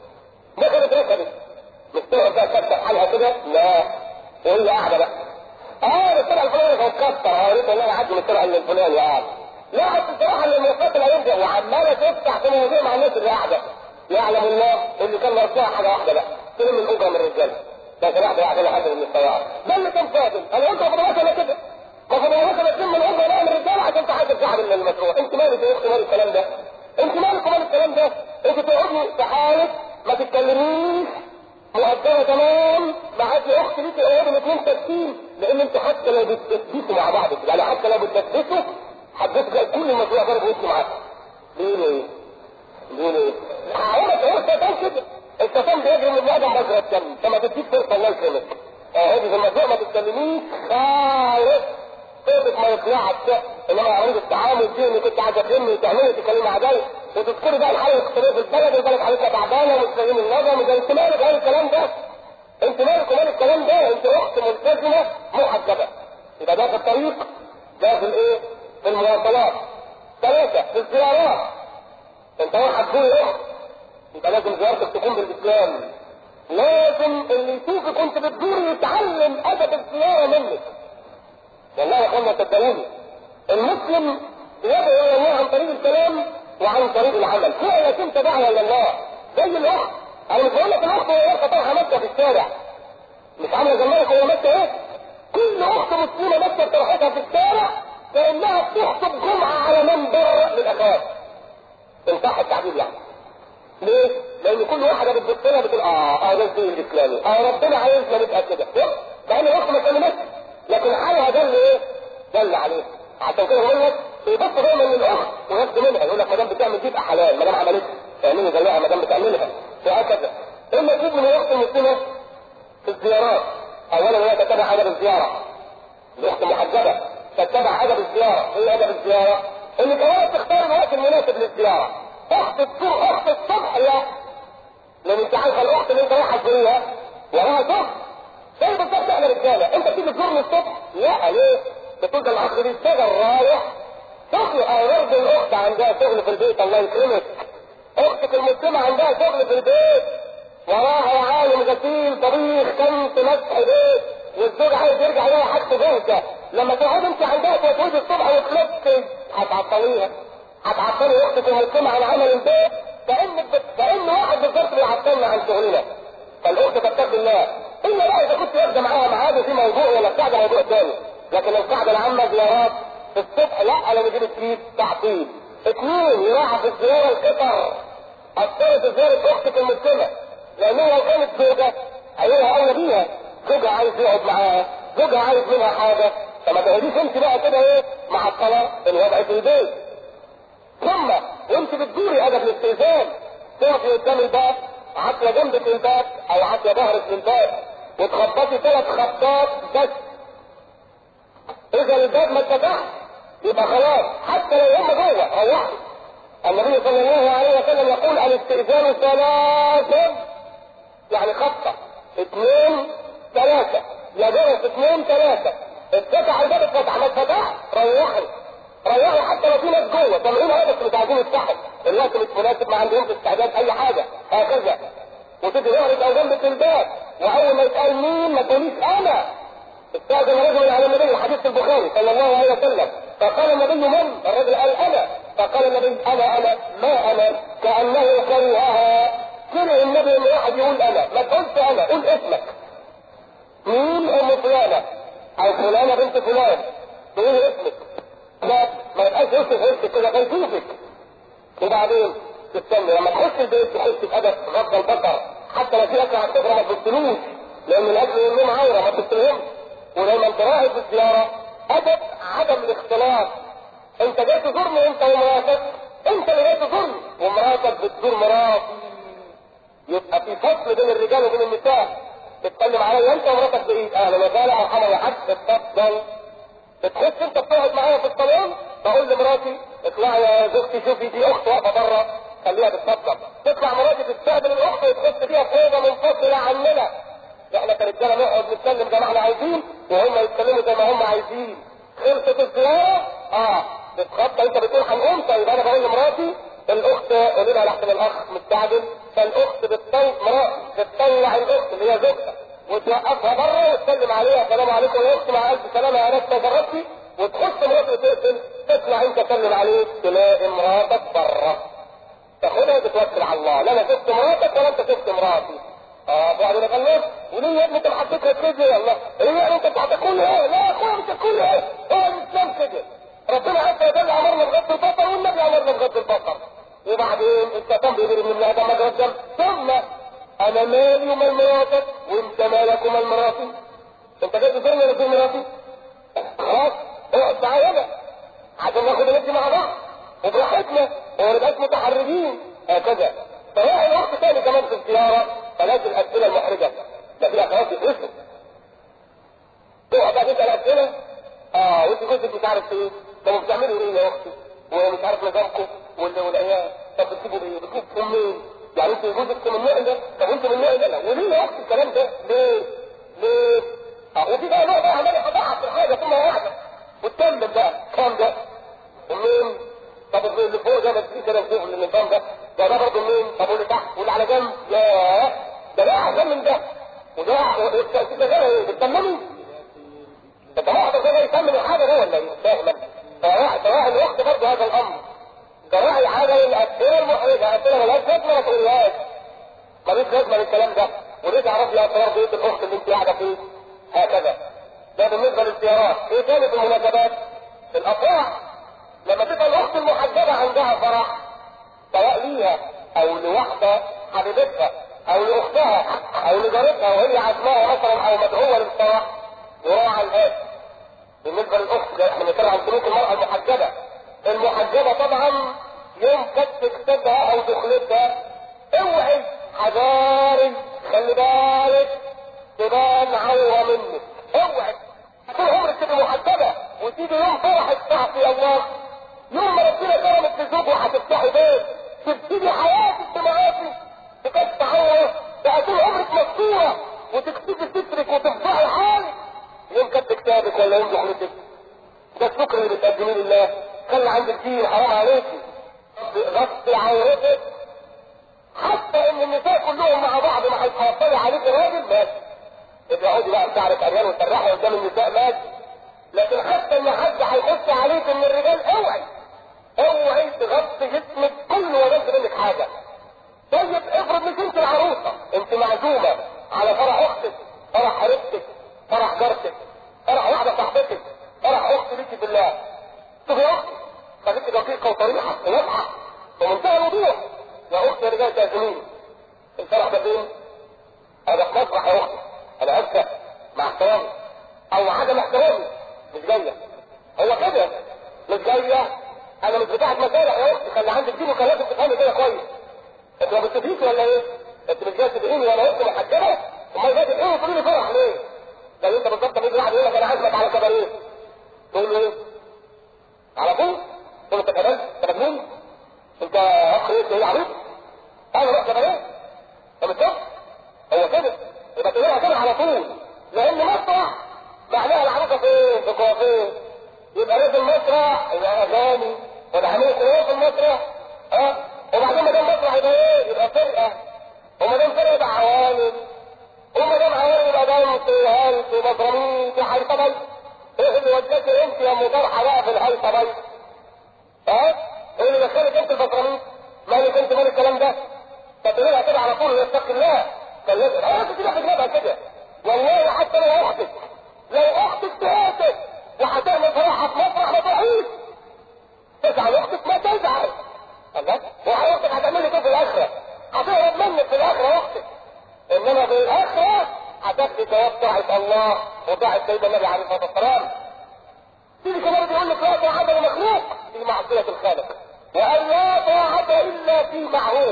دخلت ركبت مش تقعد بقى تفتح حالها كده لا وهي قاعده بقى اه الطلع الفلاني كان كتر اه ريت والله عدي من الطلع الفلاني اه لا حتى الصراحه اللي المواصلات اللي هيرجع وعماله تفتح في مواضيع مع الناس اللي قاعده يعلم الله اللي كان مرجوع حاجه واحده بقى تلم الاجره من الرجاله لكن واحده واحده لحد من السياره ده اللي كان فاضل انا قلت خدوات ولا كده ما خدوات ولا تلم الاجره بقى من الرجاله عشان تحاسب شعب من المشروع انت مالك يا اختي مال الكلام ده انت مالك ومال الكلام ده انت تقعدي في حالك ما تتكلميش مؤدبة تمام معاك اخت ليك الاولاد الاثنين تسكين لان انت حتى لو بتدسسوا مع بعض يعني حتى لو بتدسسوا حددت كل المشروع ضرب وانت معاك ليه ليه؟ ليه ليه؟ هقولك ايه الشيطان كده الشيطان بيجري من ادم بجرة الدم فما تديك فرصه الله يكرمك اه هذه في الموضوع ما تتكلميش خالص صوتك ما يطلعش انما عمليه التعامل دي انك كنت عايزه تلمي وتعملي تتكلمي عداي وتذكري بقى الحاله الاقتصاديه في البلد والبلد حالتها تعبانه ومش فاهمين النظم وده انت مالك قال الكلام ده انت مالك ومال الكلام ده انت اخت ملتزمه محجبه يبقى ده في الطريق ده في الايه؟ في المواصلات ثلاثه في الزيارات انت واحد تزور اخت يبقى لازم زيارتك تكون بالاسلام لازم اللي يشوفك وانت بتزور يتعلم ادب الزياره منك والله يا اخوانا صدقوني المسلم يدعو الى الله عن طريق الكلام وعن طريق العمل فعلا انت داعي الى الله زي الاخت انا مش بقول لك الاخت وهي واقفه طالعه ماشيه في الشارع مش عامله زمانك وهي ماشيه ايه كل اخت مسلمه ماشيه بطرحتها في الشارع كانها بتخطب جمعه على منبر للاخوات ان صح التعبير يعني ليه؟ لان كل واحده بتبص لها بتقول اه اه ده الدين الاسلامي اه ربنا عايزنا نبقى كده مع ان الاخت ما كلمتش لكن حالها دل ايه؟ دل عليه عشان كده بقول لك يبص دايما للاخت وياخد منها يقول لك ما دام بتعمل دي يبقى حلال ما دام عملتها اعملي زيها ما دام بتعملها وهكذا اما تجيب من الاخت المسلمه في الزيارات اولا هي تتبع ادب الزياره الاخت محجبه تتبع ادب الزياره ايه ادب الزياره؟ ان كمان تختار الوقت المناسب للزياره اخت الصبح اخت الصبح لا لان انت عارفه الاخت اللي انت رايحه تزوريها وراها صبح زي بالظبط احنا رجاله انت بتيجي تزورني الصبح لا ليه؟ بتقول ده الاخ بيشتغل رايح شغل اه برضه الاخت عندها شغل في البيت الله يكرمك اختك المسلمه عندها شغل في البيت وراها عالم غسيل طبيخ كنت مسح بيت والزوج عايز يرجع يلاقي حاجته جاهزه لما تقعد انت عندها تتوجه الصبح وتلف هتعطليها هتعطلي اختك المسلمه عن عمل البيت كانك بت... كان واحد بالظبط بيعطلنا عن شغلنا فالاخت تتقي الله الا بقى اذا كنت واخده معاها ميعاد في موضوع ولا بتاع ده موضوع ثاني لكن القاعده العامه زيارات الصبح لا انا بجيب الكيس تعطيل اثنين يراعى في الزياره القطر اثرت زياره اختك المسلمه لانها لو كانت زوجه عيالها اولى بيها زوجها عايز يقعد معاها زوجها عايز منها حاجه فما تقعديش انت بقى كده ايه مع الطلاق الوضع في البيت ثم وانت بتدوري ادب الاستئذان تقفي قدام الباب عافيه جنبك الباب او عافيه ظهرك للباب وتخبطي ثلاث خبطات بس اذا الباب ما اتفتحش يبقى خلاص حتى لو هم جوه روحوا النبي صلى الله عليه وسلم يقول الاستئذان ثلاث يعني خطة اثنين ثلاثة يا جرس اثنين ثلاثة اتفتح الباب اتفتح ما اتفتح ريحوا ريحوا حتى لو في ناس جوه سامعين هذا بس مش عايزين يفتحوا الوقت مش مناسب ما عندهمش استعداد اي حاجة هكذا وتيجي ظهرك او جنبك الباب واول ما يتقال مين ما تقوليش انا استاذن رجل على النبي حديث البخاري صلى الله عليه وسلم فقال النبي من؟ الرجل قال انا فقال النبي انا انا ما انا كانه كرهها كره النبي ان واحد يقول انا ما تقولش انا قول اسمك مين ام فلانه او فلانه بنت فلان تقول اسمك لا ما يبقاش يوسف اسمك كده فيشوفك وبعدين تستنى لما تخش البيت تحس بادب غض البصر حتى لو في اكل على السفره ما تبصلوش لان الاكل يوم عوره ما تبصلهمش ولما تراهب في الزياره ادب عدم الاختلاط انت جاي تزورني انت ومراتك انت اللي جاي تزورني ومراتك بتزور مراتي يبقى في فصل بين الرجال وبين النساء تتكلم عليا انت ومراتك بايد اهلا وسهلا مرحبا يا حاج اتفضل بتخش انت بتقعد معايا في الصالون بقول لمراتي اطلعي يا زوجتي شوفي دي اخت واقفه بره خليها تتفضل تطلع مراتي تستقبل الاخت وتخش فيها في اوضه منفصله عننا احنا كرجاله نقعد نتكلم زي ما احنا عايزين وهم يتكلموا زي ما هم عايزين خلصت الزياره اه تتخطى انت بتقول هنقوم طيب انا بقول لمراتي الاخت قولي لها لحسن الاخ مستعجل فالاخت بتطلع مراتي بتطلع الاخت اللي هي زوجتها وتوقفها بره وتسلم عليها السلام عليكم يا اختي مع الف سلامه يا ناس تجربتي وتخش مراتي وتقفل تطلع انت تسلم عليك تلاقي مراتك بره تاخدها وتتوكل على الله لا انا شفت مراتك ولا انت شفت مراتي اه بعد ما خلصت وليه يا ابني انت محطتها كده يا الله ايه يعني انت بتاكل ايه لا يا اخويا مش تاكل ايه هو الاسلام كده ربنا عز وجل امرنا بغض البصر والنبي امرنا بغض البصر وبعدين الشيطان بيقول ان الله ما قدم ثم انا مالي ومال مراتك وانت مالك ومال مراتي انت جاي تزورني ولا تزور مراتي خلاص اقعد معايا انا عشان ناخد الاسم مع بعض وبراحتنا وما نبقاش متحرجين هكذا فواحد وقت تاني كمان في الزياره بلاش الاسئله المحرجه ده فيها خلاص يترسم تقعد بقى تسال اسئله اه وانت جوزك مش عارف ايه طب بتعملوا ايه يا اختي ومش عارف نظامكم والعيال طب بتسيبوا ايه بتسيبوا منين يعني انت جوزك من النوع ده طب انت من النوع ده لا وليه يا اختي الكلام ده ليه ليه اه وفي بقى نوع بقى عمال يضحك في الحاجه ثم واحده وتكمل بقى كام ده ومنين طب اللي فوق ده بس كده فوق النظام ده ده ده برضه منين طب واللي تحت واللي على جنب ياه ده ده احسن من ده وده والتأكيد ده ايه بتسمني انت واحد ده يسمن الحاجه ده ولا ايه فاهم فراعي الوقت برضه هذا الامر فراعي حاجه للاسئله المحرجه اسئله مالهاش لازمه ما تقولهاش ماليش لازمه للكلام ده وليه تعرف لي اسرار بيت الاخت اللي انت قاعده فيه هكذا ده بالنسبه للزيارات ايه تاني في المناسبات الافراح لما تبقى الاخت المحجبه عندها فرح سواء ليها او لواحده حبيبتها او لاختها او لجارتها وهي عزمها مثلا او مدعوه للفرح يراعى الآن بالنسبة للأخت احنا بنتكلم عن سلوك المرأة المحجبة المحجبة طبعا يوم كتب كتابها او دخلتها اوعي حذاري خلي بالك تبان عوره منك اوعي طول عمرك تبقى محجبة وتيجي يوم فرحك تعصي الله يوم ما ربنا كرمك في زوج وهتفتحي بيت تبتدي حياتك بمعاصي تكشف عوره بقى طول عمرك مستورة وتكتبي سترك وتفضحي حالك يوم كتب كتابك ولا يوم دخلتك ده الشكر اللي بتقدميه لله خلي عندك دين حرام عليكي غطي عورتك حتى ان النساء كلهم مع بعض ما هيتوصلي عليك راجل ماشي اقعدي بقى بشعرك عريان وتسرحي قدام النساء ماشي لكن حتى ان حد هيخش عليك من الرجال اوعي اوعي تغطي جسمك كله ولا منك حاجه طيب افرض انك انت العروسه انت معزومه على فرح اختك فرح حبيبتك فرح جارتك فرح واحده صاحبتك فرح اخت ليكي بالله تبقى اختي خليكي دقيقه وصريحه وواضحه بمنتهى الوضوح يا اختي يا رجال تعزميني الفرح ده فين؟ هذا في مسرح يا اختي انا اسف مع احترامي او عدم احترامي مش جايه هو كده مش جايه انا مش بتاعت مسارح يا اختي خلي عندك دين وخليكي تفهمي كده كويس انت ما بتستفيدش ولا ايه؟ انت مش جاي تدعيني وانا اختي محجبه امال جاي تدعيني وتقولي لي فرح ليه؟ زي انت بالظبط لما يجي واحد يقول لك انا عازمك على كباريه تقول له ايه؟ على طول؟ تقول له انت كمان؟ انت مجنون؟ انت اخ ايه ايه عبيط؟ انا رحت كباريه؟ طب الصبح هو كده يبقى تقولها كده على طول لان مسرح معناها العروسه فين؟ في كوافين يبقى لازم مسرح يبقى اغاني ولا هنعمل ايه في المسرح؟ ها؟ وبعدين ما دام مسرح يبقى ايه؟ يبقى فرقه وما دام فرقه يبقى عوالم وما دام عوالم يبقى دام في هال في بطرمين في حيطبي ايه اللي وداك انت يا مطرحه بقى في الحيطبي؟ ها؟ ايه اللي دخلك انت البطرمين؟ مالك انت مال الكلام ده؟ تقولها كده على طول يتقي الله كان لازم اه انت كده بتجيبها كده والله حتى لو اختك لو اختك تهاتك وهتعمل فرحها في مسرح ما تروحيش تزعل اختك ما تزعل الله هو اختك هتعمل لك ايه في الاخره؟ هتهرب منك في الاخره اختك انما في الاخره هتاخدي ثواب طاعه الله وطاعه سيدنا النبي عليه الصلاه والسلام تيجي كمان بيقول لك لا طاعه لمخلوق في معصيه الخالق وان لا طاعه الا في معروف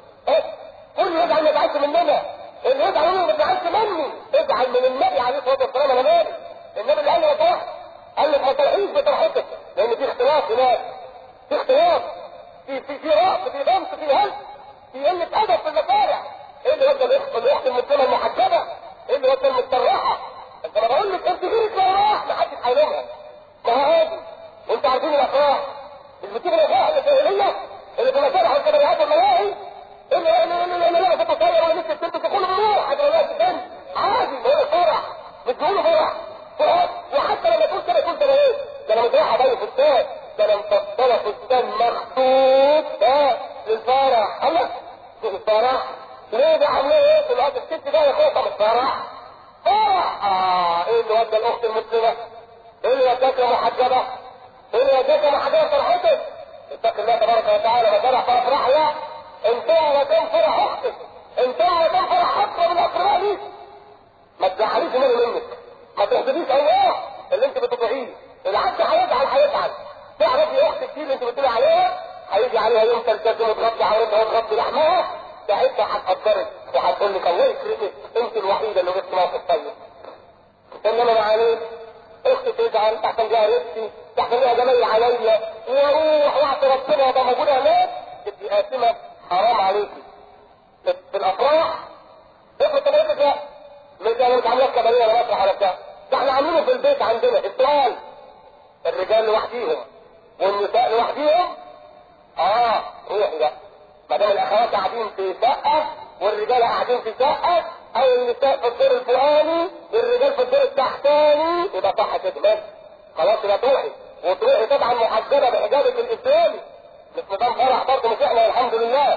كل يزعل ما يزعلش مننا اللي يزعل مني ما يزعلش مني ازعل من النبي عليه الصلاه والسلام انا مالي النبي اللي قال لي ما تروح قال لك ما تروحيش بطرحتك لان في اختلاف هناك في اختلاف في في في رأس في غمس في هز في قله ادب في المشارع ايه اللي ودى الاخت الاخت المسلمه المحجبه ايه اللي ودى المتسرحه انت انا بقول لك انت غيرك لو راح ما حدش هيلومها ما هو عادي وانتوا عارفين الافراح مش بتيجي الافراح الجاهليه اللي في المشارع والكبريات والملاهي اللي اللي اللي اللي لا تتصور ولا نفسك تلبس كل بروح حاجه ولا تاني عادي هو فرح بتقول فرح فرح وحتى لما تقول كده تقول ده ايه ده انا متراحه بقى فستان ده انا مفصله فستان مخطوط ده للفرح الله للفرح ليه ده عاملين ايه في الوقت الست ده يا اخويا طب الفرح فرح اه ايه اللي ودى الاخت المسلمه ايه اللي وداك يا محجبه ايه اللي وداك يا محجبه فرحتك اتق الله تبارك وتعالى ما فرح فرح لا انت ما تنفرح اختك انت ما تنفرح اقرب الاقرباء ليك ما تزعليش منه منك ما تحسديش الله اللي انت بتطيعيه العكس هيزعل هيزعل تعرفي اختك دي اللي انت بتقولي عليها هيجي عليها يوم تلتزم وتغطي عورتها وتغطي لحمها ساعتها هتقدرك وهتقول لك الله يكرمك انت الوحيده اللي جبت موقف طيب انما معلش اختي تزعل تحت جارتي تحت لها جميل عليا واروح واعطي ربنا وابقى موجوده هناك تبقي قاسمه حرام عليكي في الافراح افرض طب قلت لا مش انا مش عاملها كباريه ولا مسرح ولا بتاع ده احنا عاملينه في البيت عندنا السؤال الرجال لوحديهم والنساء لوحديهم اه روحي بقى ما دام الاخوات قاعدين في شقه والرجال قاعدين في شقه او النساء في الدور الفلاني والرجال في الدور التحتاني يبقى صح كده بس خلاص يبقى تروحي وتروحي طبعا محجبه بحجابك الاسلامي مش نظام فرح برضه مش احنا الحمد لله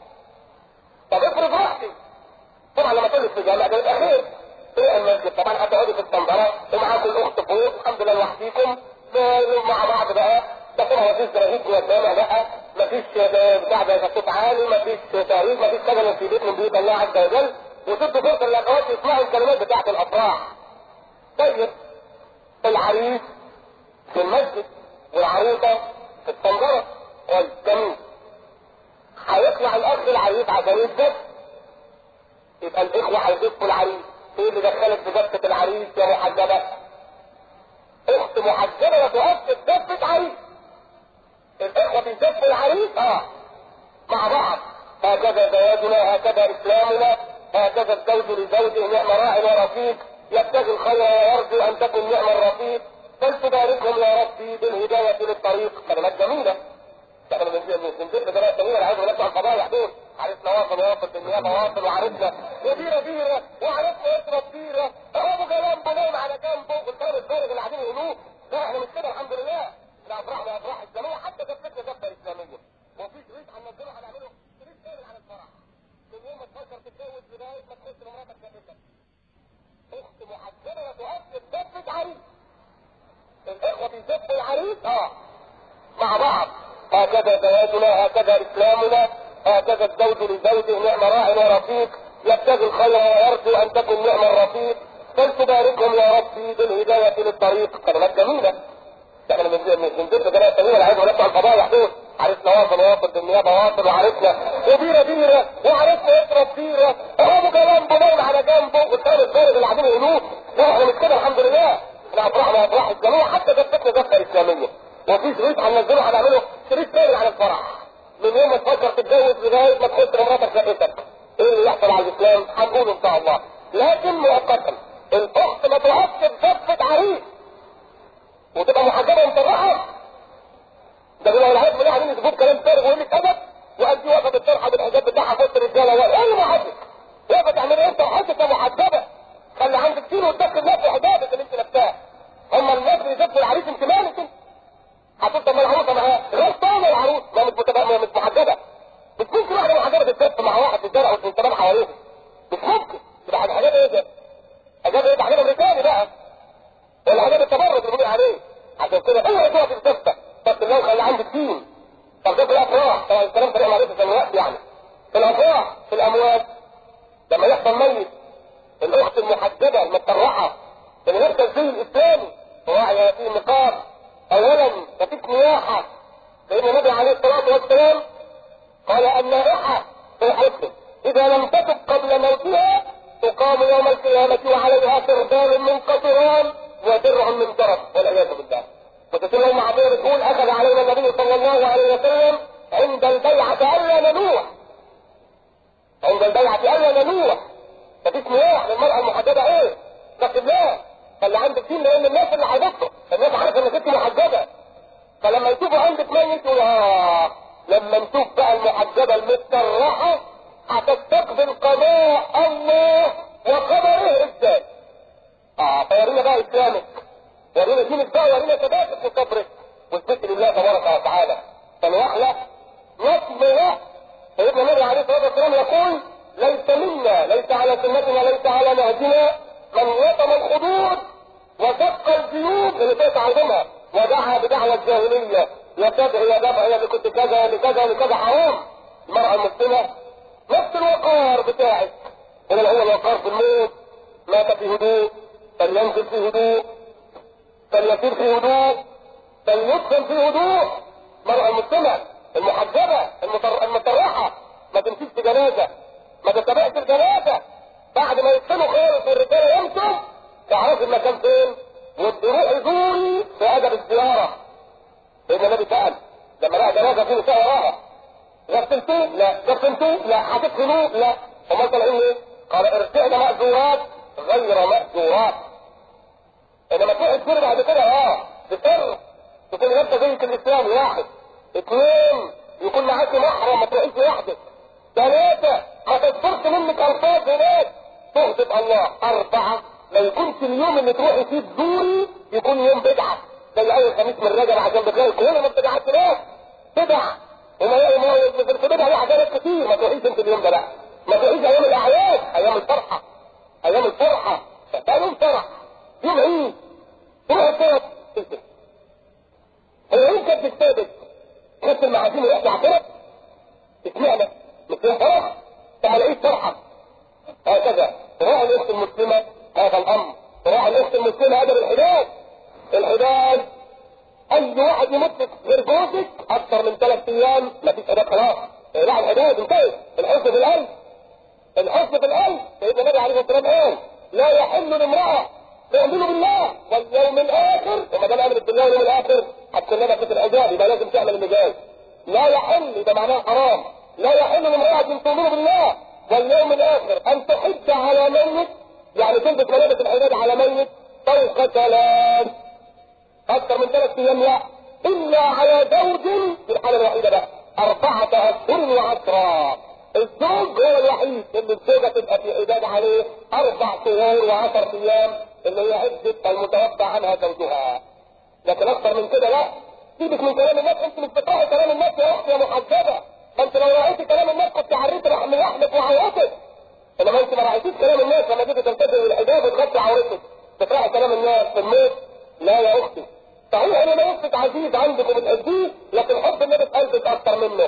طب افرض رحتي طبعا لما تقول في جامعة ده يبقى خير ايه المسجد طبعا هتقعدي في الصندرة ومعاكم الاخت فوق الحمد لله لوحديكم مع بعض بقى ده طبعا مفيش زراهيد جوه الجامع بقى مفيش بتاع ده صوت عالي مفيش تهريج مفيش شغل في بيت من بيوت الله عز وجل وتدوا فرصه للاخوات يسمعوا الكلمات بتاعت الافراح طيب العريس في المسجد والعروسه في الصندرة والجميل هيطلع الاخ العريس عشان يثبت يبقى الاخوه هيضيفوا العريس ايه اللي دخلك في دفه العريس يا محجبه اخت محجبه وتؤسس دفه عريس الاخوه بيدفوا العريس اه مع بعض هكذا زواجنا هكذا اسلامنا هكذا الزوج لزوجه نعم راع ورفيق يبتغي الخير ويرجو ان تكن نعم الرفيق فلتباركهم يا ربي بالهدايه للطريق كلمات جميله احنا بنزل بطريقه جميله العيال ولاد الفضايح دول عرفنا واصل واصل بالنيابه واصل وعرفنا وديره ديره وعرفنا يشرب ديره اهو كلام بنام على جنبه والكلام الفارغ اللي قاعدين يقولوه لا احنا مش كده الحمد لله الافراح الافراح الاسلاميه حتى دفتنا دفه اسلاميه وفي شريط هننزله هنعمله شريط كامل عن الفرح من يوم ما تفكر تتجوز لغايه ما تخش لمراتك شقتك اخت محجبه وتؤسس دفه عريس الاخوه بيدفوا العريس اه مع بعض هكذا زواجنا هكذا اسلامنا هكذا الزوج لزوجه نعم راع ورفيق يبتغي الخير ويرجو ان تكن نعم الرفيق فلتباركهم يا ربي بالهدايه للطريق كلمات جميله احنا بنزل بطريقه جميله العيال ولاد الفضايح دول عرفنا واصل واصل بالنيابه واصل وعرفنا وديره ديره وعرفنا يشرب ديره اهو كلام بنام على جنبه والكلام الفارغ اللي قاعدين يقولوه لا احنا مش كده الحمد لله الافراح الافراح الجميله حتى دفتنا دفه اسلاميه وفي شريط هننزله هنعمله شريط تاني عن الفرح من يوم ما تفكر تتجوز لغايه ما تخش لمراتك شقتك ايه اللي يحصل على الاسلام هنقوله ان شاء الله لكن مؤقتا الاخت الدين وتدخل الناس في حجابك اللي انت لابساه هم الناس اللي يزفوا العريس انت مالك انت هتقول طب ما العروسه معاه غير طالع العروس ما مش متبقى ما مش محجبه مش ممكن واحده محجبه تتزف مع واحد في الشارع والشباب حواليه مش ممكن تبقى حاجه حاجات ايه ده؟ حاجات ايه ده حاجات امريكاني بقى ولا حاجات التبرج اللي بيقولوا عليه عشان كده اوعى تقف في الزفه طب الله خلي عندك دين طب ده في الافراح طبعا الكلام ده احنا عرفته دلوقتي يعني في الافراح في الاموات لما يحصل ميت الاخت المحجبه المتطرحه اللي لابسه الزي الاسلامي وراعيه في نقاب اولا مفيش نياحه لان النبي عليه الصلاه والسلام قال النائحه في الحكم اذا لم تتب قبل موتها تقام يوم القيامه وعليها سردان من قطران ودرع من ترف والعياذ بالله وتسمى ام عبير بتقول اخذ علينا النبي صلى الله عليه وسلم عند البيعه الا ننوح عند البيعه الا ننوح مفيش نياح للمرأة المحجبة ايه؟ لكن لا خلي عندك دين لان الناس اللي حاجبته الناس عارفة انك انت محجبة فلما يشوفوا عندك ميت يقول اه لما نشوف بقى المحجبة المتسرحة هتستقبل قضاء الله وقدره ازاي؟ اه فورينا بقى اسلامك ورينا دينك بقى ورينا ثباتك في قبرك والذكر لله تبارك وتعالى فالوحلة نصب له سيدنا النبي عليه الصلاة والسلام يقول ليس منا ليس على سنتنا ليس على نهجنا من وطم الحدود وشق الجيوب اللي كانت عايزينها ودعا بدعوى الجاهلية يا تدعي يا دفع يا كنت كذا لكذا لكذا حرام المرأة المسلمة نفس الوقار بتاعك هنا هو الوقار في الموت مات في هدوء فلينزل في هدوء فليسير في هدوء فليدخل في هدوء المرأة المسلمة المحجبة المطر... المطرحة ما تمشيش في جنازة ما تتبعش الجنازة بعد ما يدخلوا خالص والرجاله يمشوا تعرفوا المكان فين والدروع يزوري في ادب الزيارة لان النبي سأل لما لقى جنازة فيه نساء وراها غسلتوه لا غسلتوه لا هتدخلوه لا امال طالعين ايه؟ قال ارجعنا مأجورات غير مأجورات انما تروح تزور بعد كده اه بسر تكون لابسه زيك الاسلامي واحد اثنين يكون معاكي محرم ما تروحيش لوحدك ثلاثة ما تصدرش منك الفاظ هناك تغضب الله اربعة ما يكونش اليوم اللي تروحي فيه تزوري يكون يوم بدعة زي اول خميس من رجب عشان بتلاقي كلنا ما بدعات ناس بدع وما ما في البدع دي حاجات كتير ما تروحيش انت اليوم ده لا ما تروحيش ايام الاعياد ايام الفرحة ايام الفرحة ده يوم فرح يوم عيد تروح الثلاث هي يمكن تستهدف خدت المعازيم ويحكي عقلك اشمعنى مش يوم فرح طب ما لقيت فرحة هكذا تراعي الاخت المسلمة هذا الامر تراعي الاخت المسلمة ادب الحداد الحداد اي واحد يمسك غير جوزك اكثر من ثلاث ايام ما فيش اداب خلاص راعي الحداد انتهت الحزن في القلب الحزن في القلب سيدنا النبي عليه الصلاه والسلام قال لا يحل لامراه تؤمن بالله واليوم الاخر وما دام امنت بالله واليوم الاخر هتكلمك في العذاب يبقى لازم تعمل اللي جاي لا يحل يبقى معناه حرام لا يحل لامراه تؤمن بالله واليوم الاخر ان تحج على ميت يعني تلبس ملابس الحداد على ميت فوق ثلاث اكثر من ثلاث ايام لا الا على زوج في الحاله الوحيده بقى اربعه اشهر وعشرة الزوج هو الوحيد اللي الزوجه تبقى في حداد عليه اربع شهور وعشر ايام اللي هي عده المتوفى عنها زوجها لكن اكثر من كده لا سيبك من كلام الناس انت مش بتراعي كلام الناس يا اختي يا محجبه ما انت لو راعيتي كلام الناس كنت عريت رحم لحمك وعورتك انما انت ما راعيتيش كلام الناس لما تيجي تلتزم الحجاب وتغطي عورتك بتراعي كلام الناس في الموت لا يا اختي صحيح ان نفسك عزيز عندك وبتأذيه لكن حب النبي في قلبك اكتر منه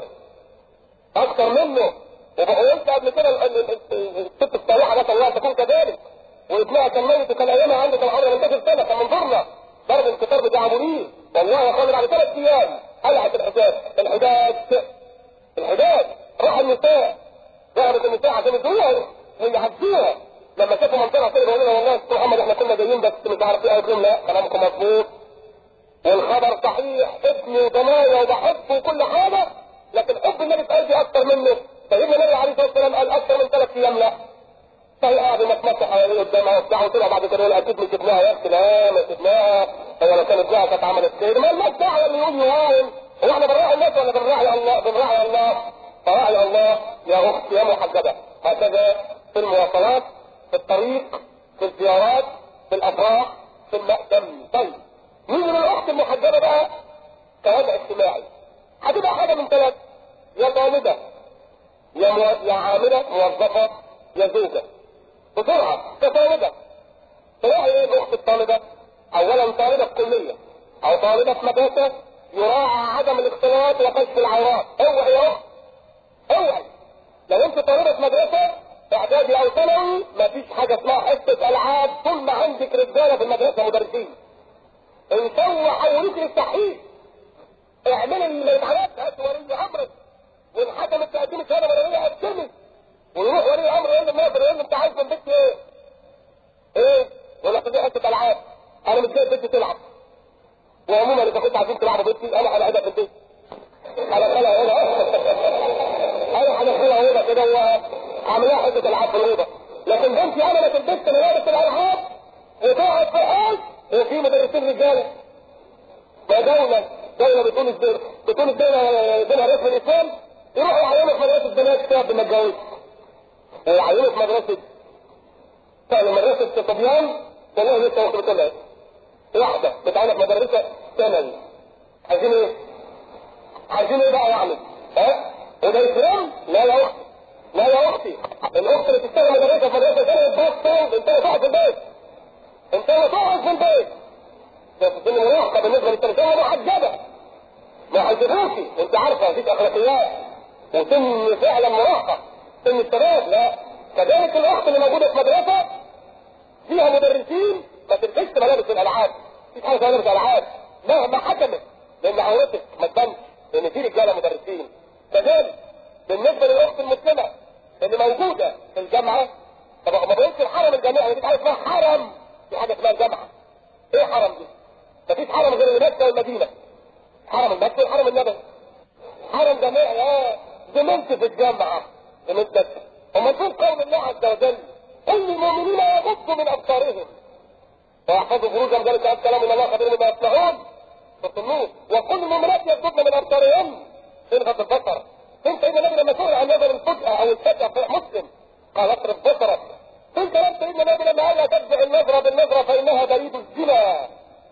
اكتر منه وقلت قبل كده الست الصالحه نسال الله تكون كذلك وابنها كان ميت وكان ايامها عنده كان عمره 18 سنه كان من ضرنا ضرب الكتاب بتاع منير والله يا اخواني بعد ثلاث ايام قلعت الحجاب الحجاب الحجاب راح النساء ذهبت النساء عشان يدوها ويعدوها لما شافوا منطقه كده بيقولوا لها والله يا استاذ محمد احنا كنا جايين بس مش عارف ايه قالت لهم لا كلامكم مظبوط والخبر صحيح ابني وضنايا وبحبه وكل حاجه لكن حب النبي في قلبي اكتر منه سيدنا النبي عليه الصلاه والسلام قال اكتر من ثلاث ايام لا فهي قاعده متمسح حواليه قدامها وبتاع وطلع بعد كده يقول اكيد مش ابنها يا اختي لا مش ابنها هي لو كانت ابنها كانت عملت خير ما لناش دعوه اللي يقول يهاون هو احنا بنراعي الناس ولا بنراعي الله بنراعي الله فراعي الله يا اختي يا محجبه هكذا في المواصلات في الطريق في الزيارات في الافراح في المأتم طيب مين من الاخت المحجبه بقى كوضع اجتماعي هتبقى حاجه من ثلاث يا طالبه يا مو... يا عامله موظفه يا زوجه بسرعه كطالبه تلاقي ايه الاخت الطالبه اولا طالبه في كليه او طالبه في مدرسه يراعى عدم الاختلاط وكشف العورات اوعي يا اخت اوعي لو انت طالبه في مدرسه اعدادي او ثانوي مفيش حاجه اسمها حصه العاب طول ما عندك رجاله في المدرسه مدرسين ان سوى حولوك للتحقيق اعملي اللي يتعرف هات ولي امرك وان حكمت تقديم الشهاده مدنيه قدمي ويروح ولي الامر يقول له نقدر يقول له انت عايز من بنتي ايه؟ ايه؟ يقول لك دي حته العاب انا مش جايب بنتي تلعب وعموما اذا كنت عايزين تلعبوا بنتي انا هلاعبها في البيت هدخلها هنا انا هدخلها هنا كده واعمل لها حته العاب في الاوضه لكن بنتي عملت البنت ملابس الالعاب وتقعد في الحوش وفي مدرسين رجاله ما دولة دولة بتقول الدولة بتقول الدولة دولة رسم الإسلام يروحوا يعينوا في مدرسة بنات شاب ما اتجوزش يعينوا في مدرسة فعلا مدرسة صبيان والله لسه واخد طلعت واحدة بتعينها في مدرسة ثانوي عايزين ايه؟ عايزين ايه بقى يعني؟ ها؟ وده إسلام؟ لا يا أختي لا يا أختي الأخت اللي تشتغل مدرسة في مدرسة ثانوي بس انت تقعد في البيت انت تقعد في البيت سن مراهقه بالنسبه للترجمه محجبه ما حجبوكي انت عارفه مفيش اخلاقيات وسن فعلا مراهقه سن الشباب لا كذلك الاخت اللي موجوده في مدرسه فيها مدرسين ما تلبسش ملابس الالعاب مفيش حاجه اسمها ملابس العاب مهما حكمت لان عورتك ما تبانش لان في رجاله مدرسين كذلك بالنسبه للاخت المسلمه اللي موجوده في الجامعه طب ما بقولش الحرم الجامعي دي حاجه اسمها حرم في حاجه اسمها الجامعه ايه حرم دي؟ مفيش حرم غير مكة والمدينة حرم المكة والحرم النبوي حرم جماعي اه زمنت في الجامعة زمنت مكة وما فين قول الله عز وجل كل المؤمنين يغضوا من ابصارهم ويحفظوا فروجهم ذلك الكلام ان الله خبير بما يصنعون في النور وكل المؤمنات يغضضن من ابصارهن فين غض البصر فين سيدنا النبي لما سئل عن نظر الفجأة او الفجأة في مسلم قال اصرف بصرك فين كلام سيدنا النبي لما قال لا تتبع النظرة بالنظرة فانها بريد الزنا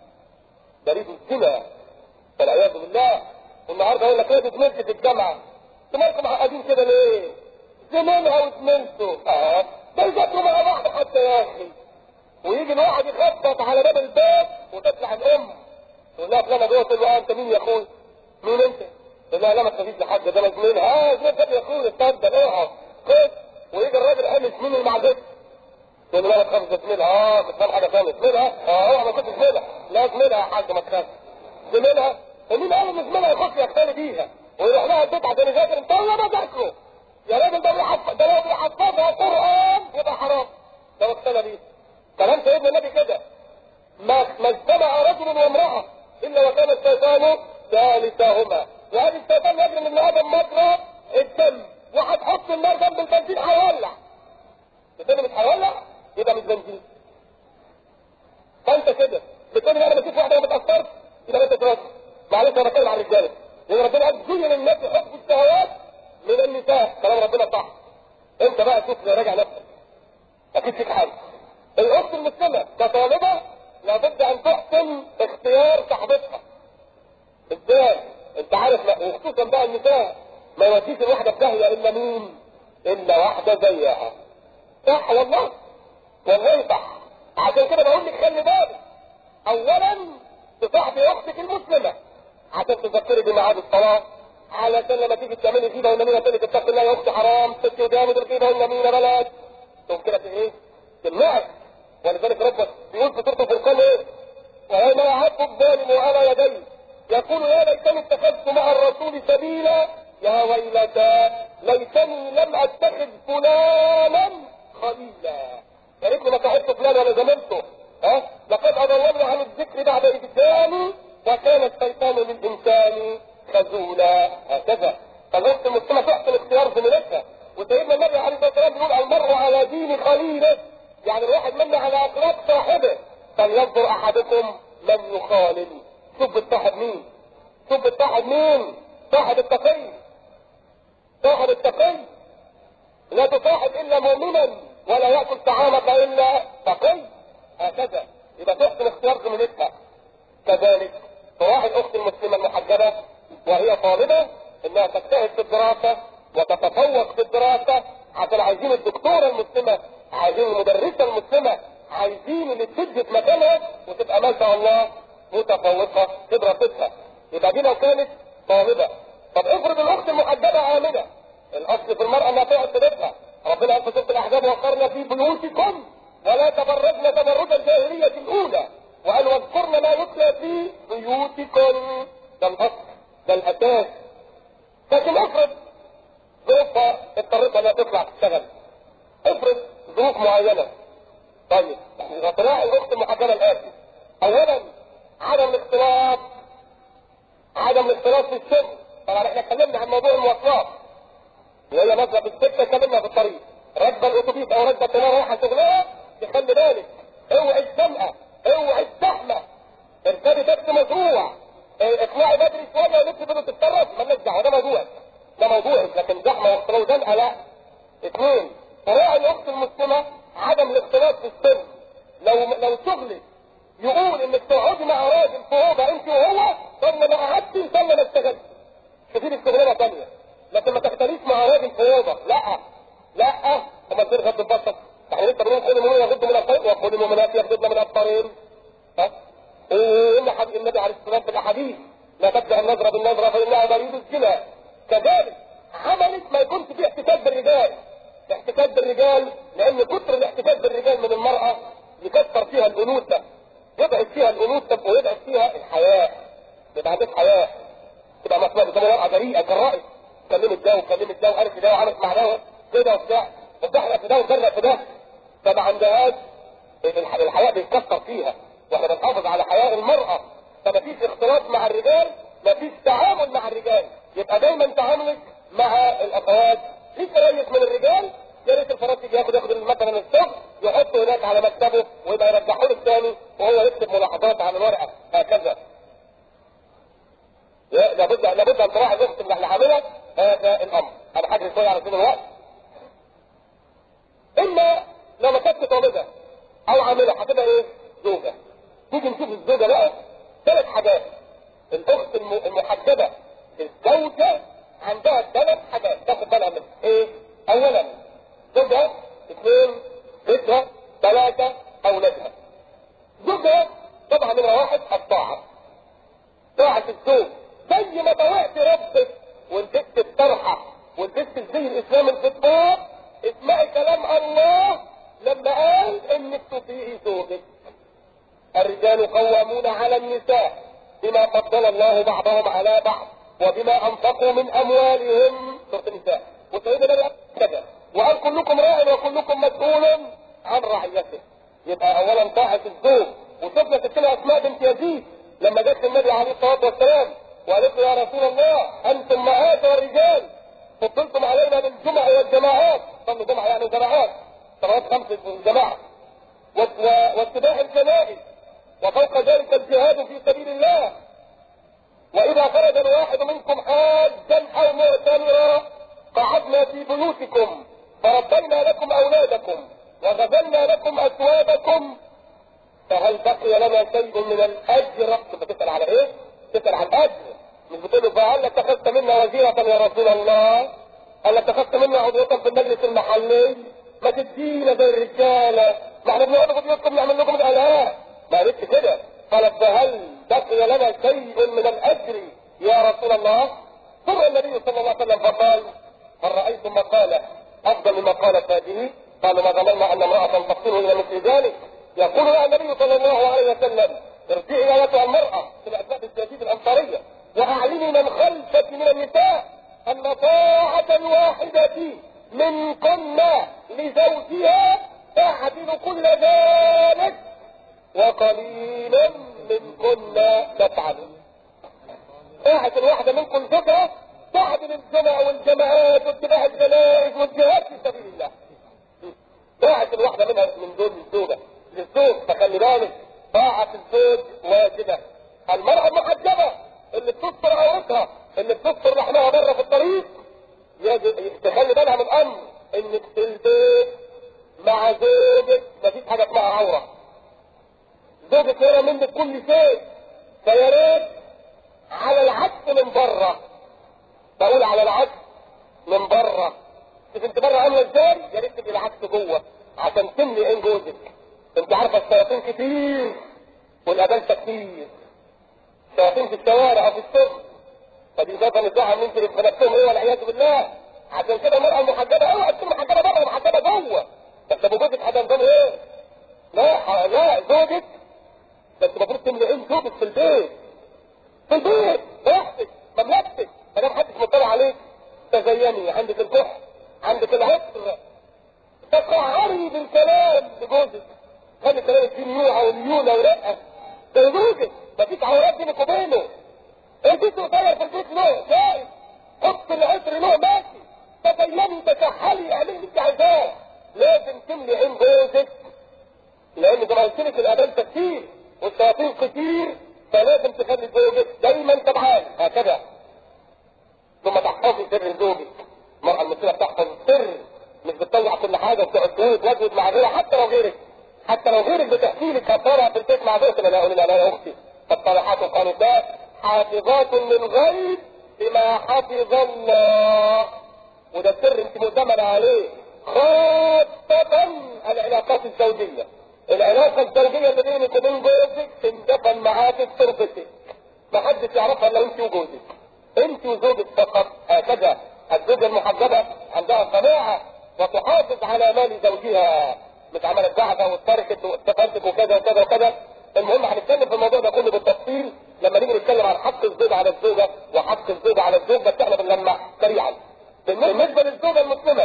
بريد الزنا والعياذ بالله النهارده يقول لك ايه زميلت في الجامعه انتوا مالكم قاعدين كده ليه؟ زميلها وزميلته اه ده يذاكروا مع بعض حتى يا اخي ويجي الواحد يخبط على باب البيت وتطلع الام تقول لها فلانه جوه تقول له اه انت مين يا اخوي؟ مين انت؟ تقول لها لا ما تخافيش لحد ده انا زميلها اه زميلك يا اخوي اتفضل اقعد خد ويجي الراجل قال مين اللي مع زميلك؟ تقول له لا تخاف زميلها اه كنت فاهم حاجه ثانيه زميلها اه اوعى ما كنت زميلها لا زميلها يا حاج ما تخافش زميلها ومين قال ان زميلها يخش يقتني بيها ويروح لها البيت عشان يذاكر انت ولا بذاكره يا راجل ده بيحفظ ده لو بيحفظها قران يبقى حرام لو اقتنى بيه كلام سيدنا النبي كده ما ما اجتمع رجل وامراه الا وكان الشيطان ثالثهما وهذا الشيطان يجري من ادم مجرى الدم وهتحط النار جنب البنزين هيولع الدم مش هيولع يبقى مش بنزين فانت كده بتقول لي انا بشوف واحده ما بتاثرش يبقى انت تراجع معلش انا بتكلم عن الرجاله لان ربنا قال زين الناس حب الشهوات من النساء كلام ربنا صح انت بقى شوف راجع نفسك اكيد فيك حاجه الاخت المسلمه كطالبه لابد ان تحسن اختيار صاحبتها ازاي انت عارف وخصوصا بقى النساء ما يوديش الواحده في داهيه الا مين الا واحده زيها صح والله والله صح عشان كده بقول لك خلي بالك اولا تصاحبي اختك المسلمه عشان تذكري بميعاد الصلاه علشان لما تيجي تعملي غيبه والنميمه تقول لك اتقي الله يا اختي حرام ست جامد الغيبه والنميمه بلاش تقوم كده ايه تمنعك ولذلك ربك بيقول في سوره الفرقان ايه ويوم يعض الظالم على يديه يقول يا ليتني اتخذت مع الرسول سبيلا يا ويلتى ليتني لم اتخذ فلانا خليلا يا ريتني ما صاحبت فلان ولا زميلته ها لقد اضلني عن الذكر بعد اذ جاءني وكان الشيطان للانسان خذولا هكذا فالوقت المسلمه تحسن اختيار زميلتها وسيدنا النبي عليه الصلاه والسلام بيقول المرء على دين خليله يعني الواحد منه على اخلاق صاحبه فلينظر احدكم من يخالل شوف بتصاحب مين شوف بتصاحب مين صاحب التقي صاحب التقي لا تصاحب الا مؤمنا ولا ياكل طعامك الا تقي هكذا يبقى تحسن اختيار زميلتها كذلك تراعي الاخت المسلمه المحجبه وهي طالبه انها تجتهد في الدراسه وتتفوق في الدراسه عشان عايزين الدكتوره المسلمه عايزين المدرسه المسلمه عايزين اللي تسد في مكانها وتبقى ما شاء الله متفوقه في دراستها يبقى دي لو كانت طالبه طب افرض الاخت المحجبه عامله الاصل في المراه انها تقعد في بيتها ربنا قال في سوره الاحزاب وقرن في بيوتكم ولا تبرجن تبرج الجاهليه الاولى وقال واذكرن ما يتلى في بيوتكم ده الاصل ده الاساس لكن افرض ظروفها اضطرت انها تطلع تشتغل افرض ظروف معينه طيب وطلع الاخت المحجبه الاتي اولا عدم الاختلاط عدم الاختلاط في السن طبعا احنا اتكلمنا عن موضوع المواصلات وهي نازله بالسكه اتكلمنا في الطريق راكبه الاتوبيس او راكبه الطياره رايحه شغلها تخلي بالك اوعي الزنقه اوعي الزحمه اركبي تاكسي مشروع اه، اطلعي بدري شويه ولسه بدك تتطرف مالناش دعوه ده موضوعك ده موضوعك لكن زحمه واختلاط وزنقه لا اثنين تراعي الاخت المسلمه عدم الاختلاط في السن لو لو شغلك يقول انك تقعدي مع راجل في اوضه انت وهو طب ما قعدتي ان شاء الله ما اشتغلتش شوفي لك شغلانه ثانيه لكن ما تختليش مع راجل في اوضه لا لا وما تصير غض البصر احنا لسه بنقول خذ المؤمنين يغضوا من الطريق وخذ المؤمنات يغضضن من الطريق ها وان حديث النبي عليه الصلاه والسلام في الاحاديث لا تبدا النظره بالنظره فانها بريد الزنا كذلك عملت ما يكونش فيه احتكاك بالرجال الاحتكاك بالرجال لان كتر الاحتكاك بالرجال من المراه يكثر فيها الانوثه يبعد فيها الانوثه ويبعد فيها الحياء يبقى عندك حياء تبقى مسؤولة زي مرأة جريئة جرأت كلمت ده وكلمت ده وقالت ده وعملت مع ده كده وبتاع وتحرق في ده وتغرق في ده فما عندهاش الحياء بيتكسر فيها واحنا بنحافظ على حياء المرأة فما فيش اختلاط مع الرجال ما فيش تعامل مع الرجال يبقى دايما تعاملك مع الاخوات ليك ريس من الرجال يا ريت الفرنسي ياخد ياخد مثلا الصف يحطه هناك على مكتبه ويبقى يرجعه له الثاني وهو يكتب ملاحظات على الورقه هكذا لابد لابد ان تراعي الاخت اللي عامله هذا الامر انا هجري شويه على طول الوقت اما لو ما كانتش طالبه او عامله هتبقى ايه؟ زوجه تيجي نشوف الزوجه بقى ثلاث حاجات الاخت المحجبه الزوجه عندها ثلاث حاجات تاخد بالها من ايه؟ اولا زوجها اثنين بيتها ثلاثه اولادها زوجها طبعا نمره واحد الطاعه طاعه الزوج زي ما طوعت ربك ولبست الطرحة ولبست الزي الاسلام الفطار اسمعي كلام الله لما قال انك تطيعي زوجك الرجال قوامون على النساء بما فضل الله بعضهم على بعض وبما انفقوا من اموالهم سورة النساء وسيدنا النبي كذا وقال كلكم راع وكلكم مسؤول عن رعيته يبقى اولا طاعة الزوج وشفنا ستنا اسماء بنت يزيد لما جت النبي عليه الصلاة والسلام وقالت له يا رسول الله انتم معاشر الرجال فضلتم علينا بالجمع والجماعات صلوا جمعة يعني جماعات صلوات خمس الجماعة واتباع الجنائز وفوق ذلك الجهاد في سبيل الله واذا خرج الواحد منكم حاجا او معتمرا قعدنا في بيوتكم فربينا لكم اولادكم وغزلنا لكم اثوابكم فهل بقي لنا شيء من الاجر كنت بتسال على ايه؟ تسال عن الاجر مش بتقول له فهل اتخذت منا وزيرة يا رسول الله؟ هل اتخذت منا عضوة في المجلس المحلي؟ ما تدينا زي الرجالة ما احنا بنقعد في بيوتكم نعمل لكم الآلهة ما قالتش كده قالت فهل بقي لنا شيء من الأجر يا رسول الله؟ ثم النبي صلى الله عليه وسلم فقال هل رأيتم مقالة أفضل من مقالة هذه؟ قالوا ما ظننا أن امرأة تصير إلى مثل ذلك يقول يا النبي صلى الله عليه وسلم ارجعي ايتها المرأة في الأسباب السياسية الأنصارية وأعلني من خلفك من النساء أن طاعة الواحدة منكن لزوجها تعدل كل ذلك وقليلا منكن تفعل طاعة الواحدة منكم زوجها تعدل الجمع والجماعات واتباع الجنائز والجهاد في سبيل الله طاعة الواحدة منها من دون الزوجة للزوج فخلي بالك طاعة الزوج واجبة المرأة المحجبة اللي بتستر عورتها اللي بتستر لحمها بره في الطريق يجب تخلي بالها من امر انك في البيت مع زوجك مفيش حاجه اسمها عوره زوجك هنا منك كل شيء فيا ريت على العكس من بره بقول على العكس من بره شوف انت بره عامله ازاي يا ريت تبقي العكس جوه عشان تملي عين جوزك انت عارفه الشياطين كتير والابلسه كتير شياطين في الشوارع وفي السوق فدي شايفه نزاعها ان انت بنفسهم ايه والعياذ بالله عشان كده المرأة المحجبة اوعى تكون محجبة بره ومحجبة جوه بس ابو جوزك حاجة نظام ايه؟ لا لا زوجك ده انت المفروض تملي عين زوجك في البيت في البيت براحتك مملكتك ما دام محدش مطلع عليك تزيني عندك الكحل عندك العطر تقعري بالكلام لجوزك خلي كلامك فيه ميوعة وميولة ورقة ده زوجك مفيش عورات بينك وبينه البيت قصير في البيت له جايز حط العطر له ماشي تزيني تكحلي اعملي اللي انت عايزاه لازم تملي عين جوزك لان زي ما قلت لك الابان كتير والشياطين كتير فلازم تخلي زوجك دايما تبعان هكذا ثم تحفظي سر زوجك المرأة المسلمة بتحفظ السر مش بتطلع كل حاجة وتقعد تواجد مع غيرها حتى لو غيرك حتى لو غيرك بتحكي لك هتطلع في البيت مع زوجك لا اقول لا يا اختي فالصالحات القانتات حافظات للغيب بما حفظ الله وده السر انت مؤتمنة عليه خاصة العلاقات الزوجية العلاقة الزوجية اللي بينك وبين جوزك تندفن معاك في تربتك ما حدش يعرفها الا انت وجوزك انت وزوجك فقط هكذا الزوجة المحجبة عندها قناعة وتحافظ على مال زوجها مش عملت بعثة واتركت واستفدت وكذا وكذا وكذا المهم هنتكلم في الموضوع ده كله بالتفصيل لما نيجي نتكلم عن حق الزوج على الزوجة وحق الزوج على الزوج بس احنا بنلمح سريعا بالنسبة للزوجة المسلمة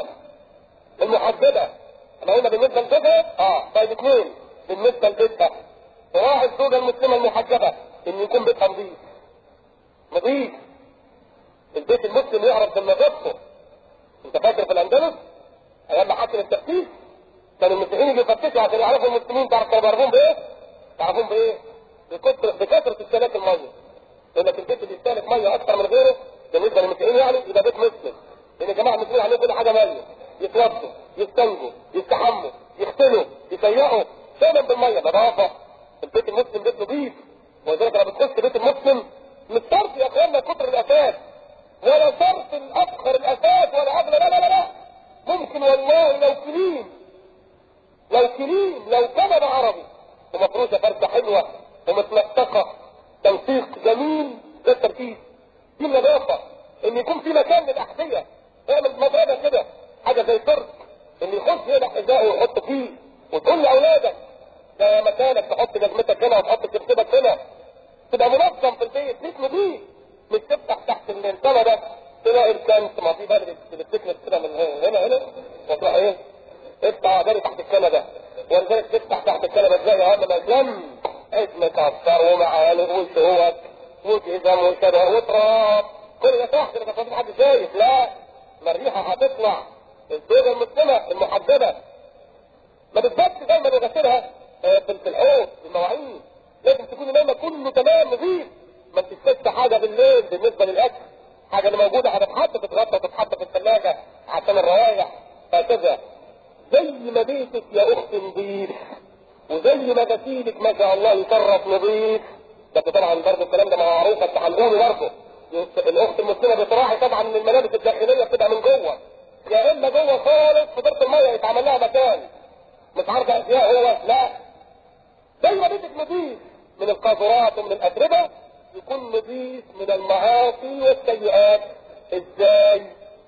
المحجبة احنا قلنا بالنسبة لزوجها اه طيب اثنين بالنسبة لبيتها راعي الزوجة المسلمة المحجبة ان يكون بيتها نظيف نظيف البيت المسلم يعرف بالنظافته انت فاكر في الاندلس ايام حاكم التفتيش كان المسيحيين يجوا يفتشوا عشان يعرفوا المسلمين تعرف كانوا بيعرفوهم بايه؟ تعرفوهم بايه؟ بكثرة بكثرة استهلاك المية يقول لك البيت اللي يستهلك مية اكثر من غيره بالنسبة للمسيحيين يعني يبقى بيت مسلم لان الجماعة المسلمين عليهم كل حاجة مالية يتوضوا يستنجوا يستحموا يغسلوا يسيحوا دايما بالمية نظافة البيت المسلم بيت نظيف ولذلك لما بتخش بيت المسلم مش شرط يا اخوانا كتر الاساس ولا شرط الافخر الاساس ولا اغلى لا لا لا لا ممكن والله لو كليم لو كليم لو كنبة عربي ومفروشة فردة حلوة ومتلطقة تنسيق جميل ده التركيز دي النظافة ان يكون في مكان للاحذية اعمل مضربة كده حاجة زي ترك ان يخش هنا حذاءه ويحط فيه وتقول لاولادك ده مكانك تحط جزمتك هنا وتحط كرسبك هنا تبقى منظم في البيت بيت نظيف مش تفتح تحت الانسانة ده تلاقي الكنس ما في بلد بتكنس كده من هنا هنا وتروح ايه افتح بالي تحت الكنبة ولذلك تفتح تحت الكنبة تلاقي هذا مجلم اسم كفر ومعالق وشهوت وجزم وشبه وتراب كل ده تحت ما فيش حد شايف لا ما الريحة هتطلع الزوجة المسلمة المحجبة ما بتبقاش دايما يغسلها في الحوض في المواعين لازم تكون دايما كله تمام نظيف ما تستفدش حاجة بالليل بالنسبة للأكل حاجة اللي موجودة هتتحط تتغطى وتتحط في الثلاجة عشان الروايح هكذا زي ما بيتك يا أخت نظيف وزي ما غسيلك ما شاء الله يصرف نظيف ده طبعا برضه الكلام ده معروف بس هنقوله برضه الأخت المسلمة بتراعي طبعا ان الملابس الداخلية بتبقى من جوه يا إما جوه خالص في دورة المية يتعمل لها مكان مش عارفة أشياء هو لا زي ما بيتك نظيف من القاذورات ومن الأتربة يكون نظيف من المعاصي والسيئات ازاي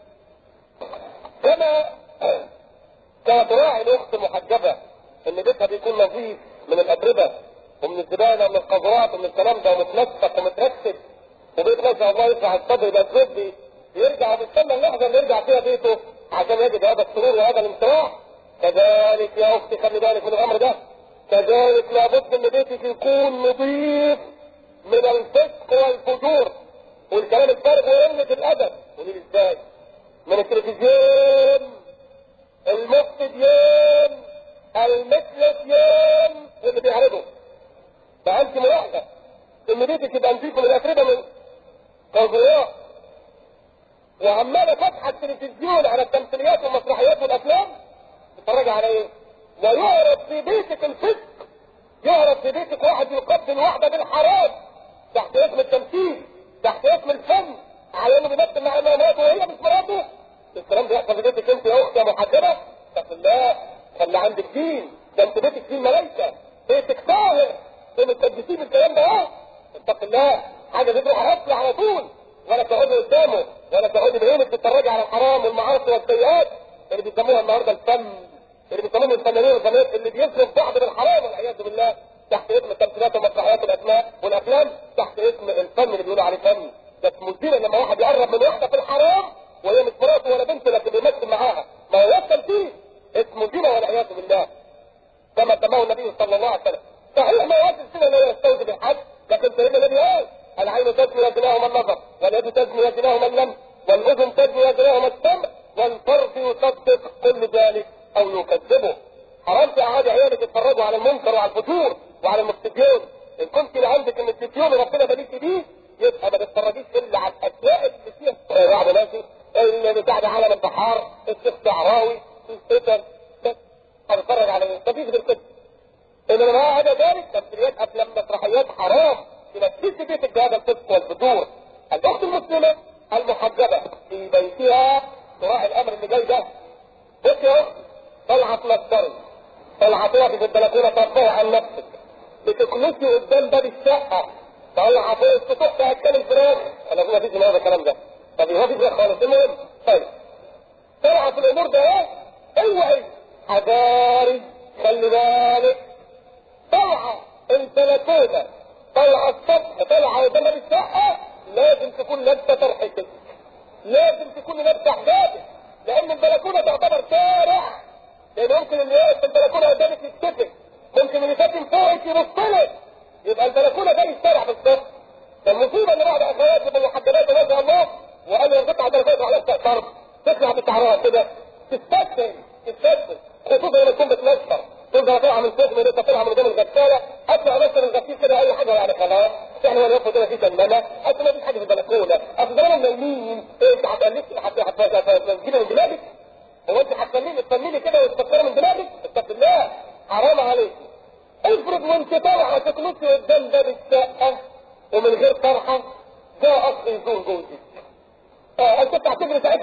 كما كما تراعي الاخت المحجبة ان بيتها بيكون نظيف من الاتربة ومن الزبالة ومن القاذورات ومن الكلام ده ومتنسق ومترتب وبيت ما شاء الله يرفع الصدر يبقى تربي يرجع بيستنى اللحظة اللي يرجع فيها بيته عشان يجد هذا السرور وهذا الانطراح كذلك يا اختي خلي بالك من الامر ده كذلك لابد ان بيتك يكون نظيف من الفسق والفجور والكلام الفارغ وقلة الأدب ودي ازاي؟ من التلفزيون المفتديان المثلثيان واللي بيعرضوا فأنت ملاحظة إن بيتك يبقى نضيف من الأتربة من قضيات وعمالة فاتحة التلفزيون على التمثيليات والمسرحيات والأفلام تتفرج على إيه؟ ويعرض في بيتك الفسق يعرض في بيتك واحد يقبل واحده بالحرام تحت اسم التمثيل تحت اسم الفن على انه بيمثل مع مراته وهي مش مراته الكلام ده يحصل في بيتك انت يا اختي يا محجبه اتق الله خلي عندك دين ده انت بيتك فيه ملائكه بيتك طاهر متقدسين بالكلام ده اهو اتق الله حاجه دي تروح هتطلع على طول ولا تقعدي قدامه ولا تقعدي بعينك تتفرجي على الحرام والمعاصي والسيئات اللي بيسموها النهارده الفن اللي بيسموهم الفنانين والفنانات اللي بيصرف بعض بالحرام والعياذ بالله تحت اسم التمثيلات والمسرحيات والاسماء والافلام تحت اسم الفن اللي بيقولوا عليه فن ده اسمه الزنا لما واحد يقرب من واحده في الحرام وهي مش مراته ولا بنته لكن بيمثل معاها ما هو التمثيل اسمه زنا والعياذ بالله كما سماه النبي صلى الله عليه وسلم صحيح ما يوجد الزنا لا يستوجب الحد لكن سيدنا النبي قال العين تزني وزناهما النظر واليد تزني وزناهما اللمس والاذن تزني وزناهما السمع والفرد يصدق كل ذلك او يكذبه حرام تقعدي عيالك يتفرجوا على المنكر وعلى الفجور وعلى المستديون ان كنت عندك ان التلفزيون ربنا بليك بيه يبقى ما تتفرجيش الا على الاشياء اللي فيها بعض ماشي اللي بتاع عالم البحار الشيخ شعراوي الفتن بس هتتفرج على ايه؟ مفيش غير كده انما ما عدا ذلك تمثيليات افلام مسرحيات حرام تنفذ بيتك بهذا الفسق والفجور الاخت المسلمه المحجبه في بيتها تراعي الامر اللي جاي ده بص يا اخت طلعه تنصري طلعه تقفي في البلكونه ترفعي عن نفسك بتكنسي قدام باب الشقه طلعه فوق السطوح تاكل فراخ انا ما فيش هذا الكلام ده طب ما فيش خالص المهم طيب طلعه في الامور ده ايه اوعي حذاري خلي بالك طلعه البلكونه طلعه السطح طلعه قدام باب الشقه لازم تكون لابسه طرحتك لازم تكون لابسه حجابك لان البلكونه تعتبر شارع لان ممكن اللي واقف في البلكونه قدامك يتكتك ممكن اللي ساكن فوقك يبص لك يبقى البلكونه زي الشارع بالظبط فالمصيبه اللي بعد اخواتي بالمحجبات ما شاء الله وقال لي تطلع البلكونه على الطرب تطلع بشعرها كده تستسهل تستسهل خصوصا لما تكون بتنشر تفضل طالعه من فوق من طالعه من قدام الغساله اطلع بس من الغسيل كده اي حاجه يعني خلاص احنا ولا ياخد كده في جنبنا اصل ما فيش حاجه في البلكونه اصل ده نايمين ايه انت هتقلبش هتجيبها من دماغك هو انت هتخليني تفنيني كده وتفكري من دماغك اتق الله حرام عليك افرض وانت طالعه تكنسي قدام باب الشقه ومن غير طرحه جاء اخ يزور جوزك اه انت بتعتبر ساعتها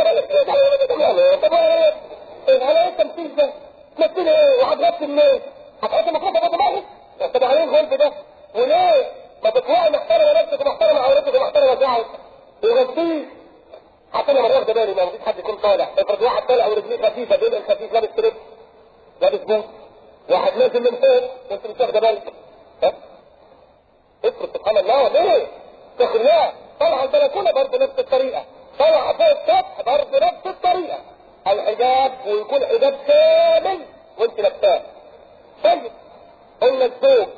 طب ايه على ايه التمثيل ده؟ تمثل ايه؟ وهتغطي الناس هتحط مكروفه في دماغك؟ طب عليه الغلب ده؟ وليه؟ ما تطلعي محترمه نفسك ومحترمه عورتك ومحترمه شعرك وغطيه حتى انا واخد بالي ما فيش حد يكون طالع افرض واحد طالع ورجليه خفيفه بين الخفيف لابس تريب لابس بوت واحد نازل من فوق وانت مش واخده بالك ها افرض سبحان الله ليه؟ اتق الله طلع البلكونه برضه نفس الطريقه طلع فوق السطح برضه نفس الطريقه الحجاب ويكون حجاب كامل وانت لابساه طيب قلنا الزوج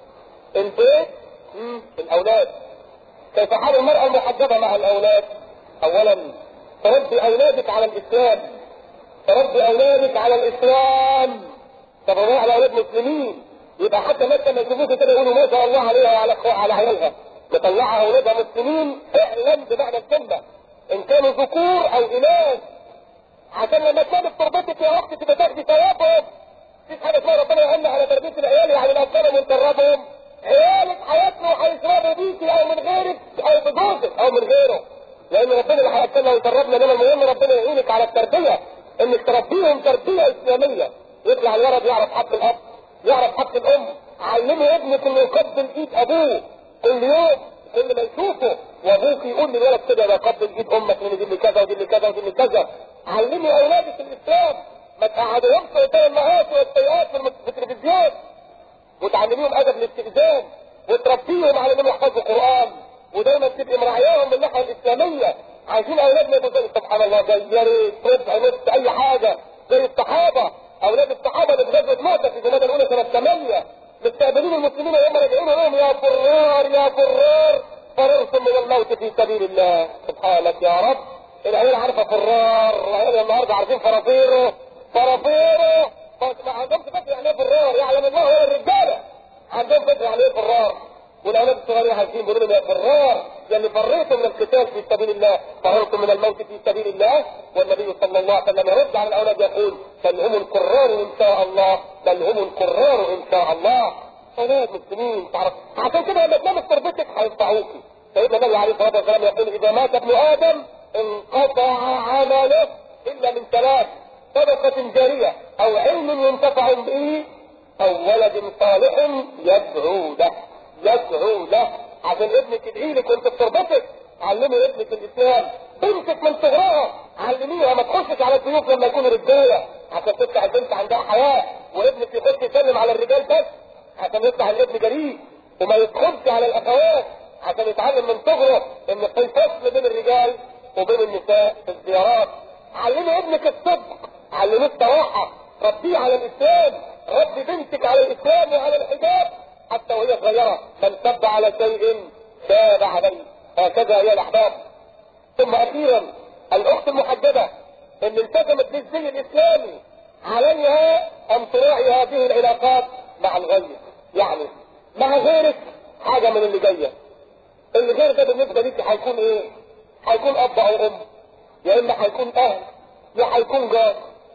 البيت الاولاد كيف حال المرأة المحجبة مع الاولاد اولا تربي اولادك على الاسلام تربي اولادك على الاسلام تربي على اولاد مسلمين يبقى حتى مثلا ما يشوفوك كده يقولوا ما شاء الله عليها وعلى على عيالها مطلعها اولادها مسلمين فعلا بمعنى الكلمه ان كانوا ذكور او اناث عشان لما كانت تربتك يا اختي تبقى تاخدي ثوابهم مفيش حاجه اسمها ربنا يعين على تربيه العيال يعني الاطفال ونكرمهم عيالك هياكلوا وهيشربوا بيكي او من غيرك او بجوزك او من غيره لان ربنا اللي هياكلنا ويدربنا لنا المهم ربنا يعينك على التربيه انك تربيهم تربيه اسلاميه يطلع الولد يعرف حق الاب يعرف حق الام علمي ابنك انه يقبل ايد ابوه كل يوم كل ما يشوفه وابوك يقول للولد كده يا قبل ايد امك من دي اللي كذا ودي اللي كذا ودي اللي كذا علمي اولادك الاسلام ما تقعدوهمش قدام المعاصي والسيئات في التلفزيون وتعلميهم ادب الاستئذان وتربيهم على انهم يحفظوا القران ودايما تبقي مراعياهم من الناحيه الاسلاميه عايزين اولادنا يبقوا زي سبحان الله زي يا ريت ربع نص اي حاجه زي الصحابه اولاد الصحابه اللي في غزوه موته في الجمادى الاولى سنه 8 مستقبلين المسلمين وهم راجعين لهم يا فرار يا فرار فررتم من الموت في سبيل الله سبحانك يا رب العيال عارفه فرار العيال النهارده عارفين فرافيره فرافيره ما عندهمش فكره يعني ايه فرار يعلم الله هو الرجاله عندهم فكره يعني ايه فرار والاولاد الصغيرين عايزين بيقولوا يا فرار يعني فريتم من القتال في سبيل الله فررتم من الموت في سبيل الله والنبي صلى الله عليه وسلم يرد على الاولاد يقول بل هم القرار ان شاء الله بل هم القرار ان شاء الله اولاد مسلمين تعرف عشان كده لما تنام تربتك هينفعوكي سيدنا النبي عليه الصلاه والسلام يقول اذا مات ابن ادم انقطع عمله الا من ثلاث صدقه جاريه او علم ينتفع به او ولد صالح يدعو له يدعو له عشان ابنك يدعي لك وانت في تربتك علمي ابنك الاسلام بنتك من صغرها علميها ما تخشش على الضيوف لما يكونوا رجاله عشان تفتح البنت عندها حياه وابنك يخش يسلم على الرجال بس عشان يطلع الابن جريء وما يدخلش على الاخوات عشان يتعلم من صغره ان في فصل بين الرجال وبين النساء في الزيارات علمي ابنك الصدق علميه الصراحه ربيه على الاسلام ربي بنتك على الاسلام وعلى الحجاب حتى وهي صغيره من سب على شيء تاب عليه هكذا يا الاحباب ثم اخيرا الاخت المحجبه اللي التزمت بالزي الاسلامي عليها ان تراعي هذه العلاقات مع الغير يعني مع غيرك حاجه من اللي جايه اللي غير ده بالنسبه ليك هيكون ايه هيكون اب او ام يا اما هيكون اهل يا هيكون جار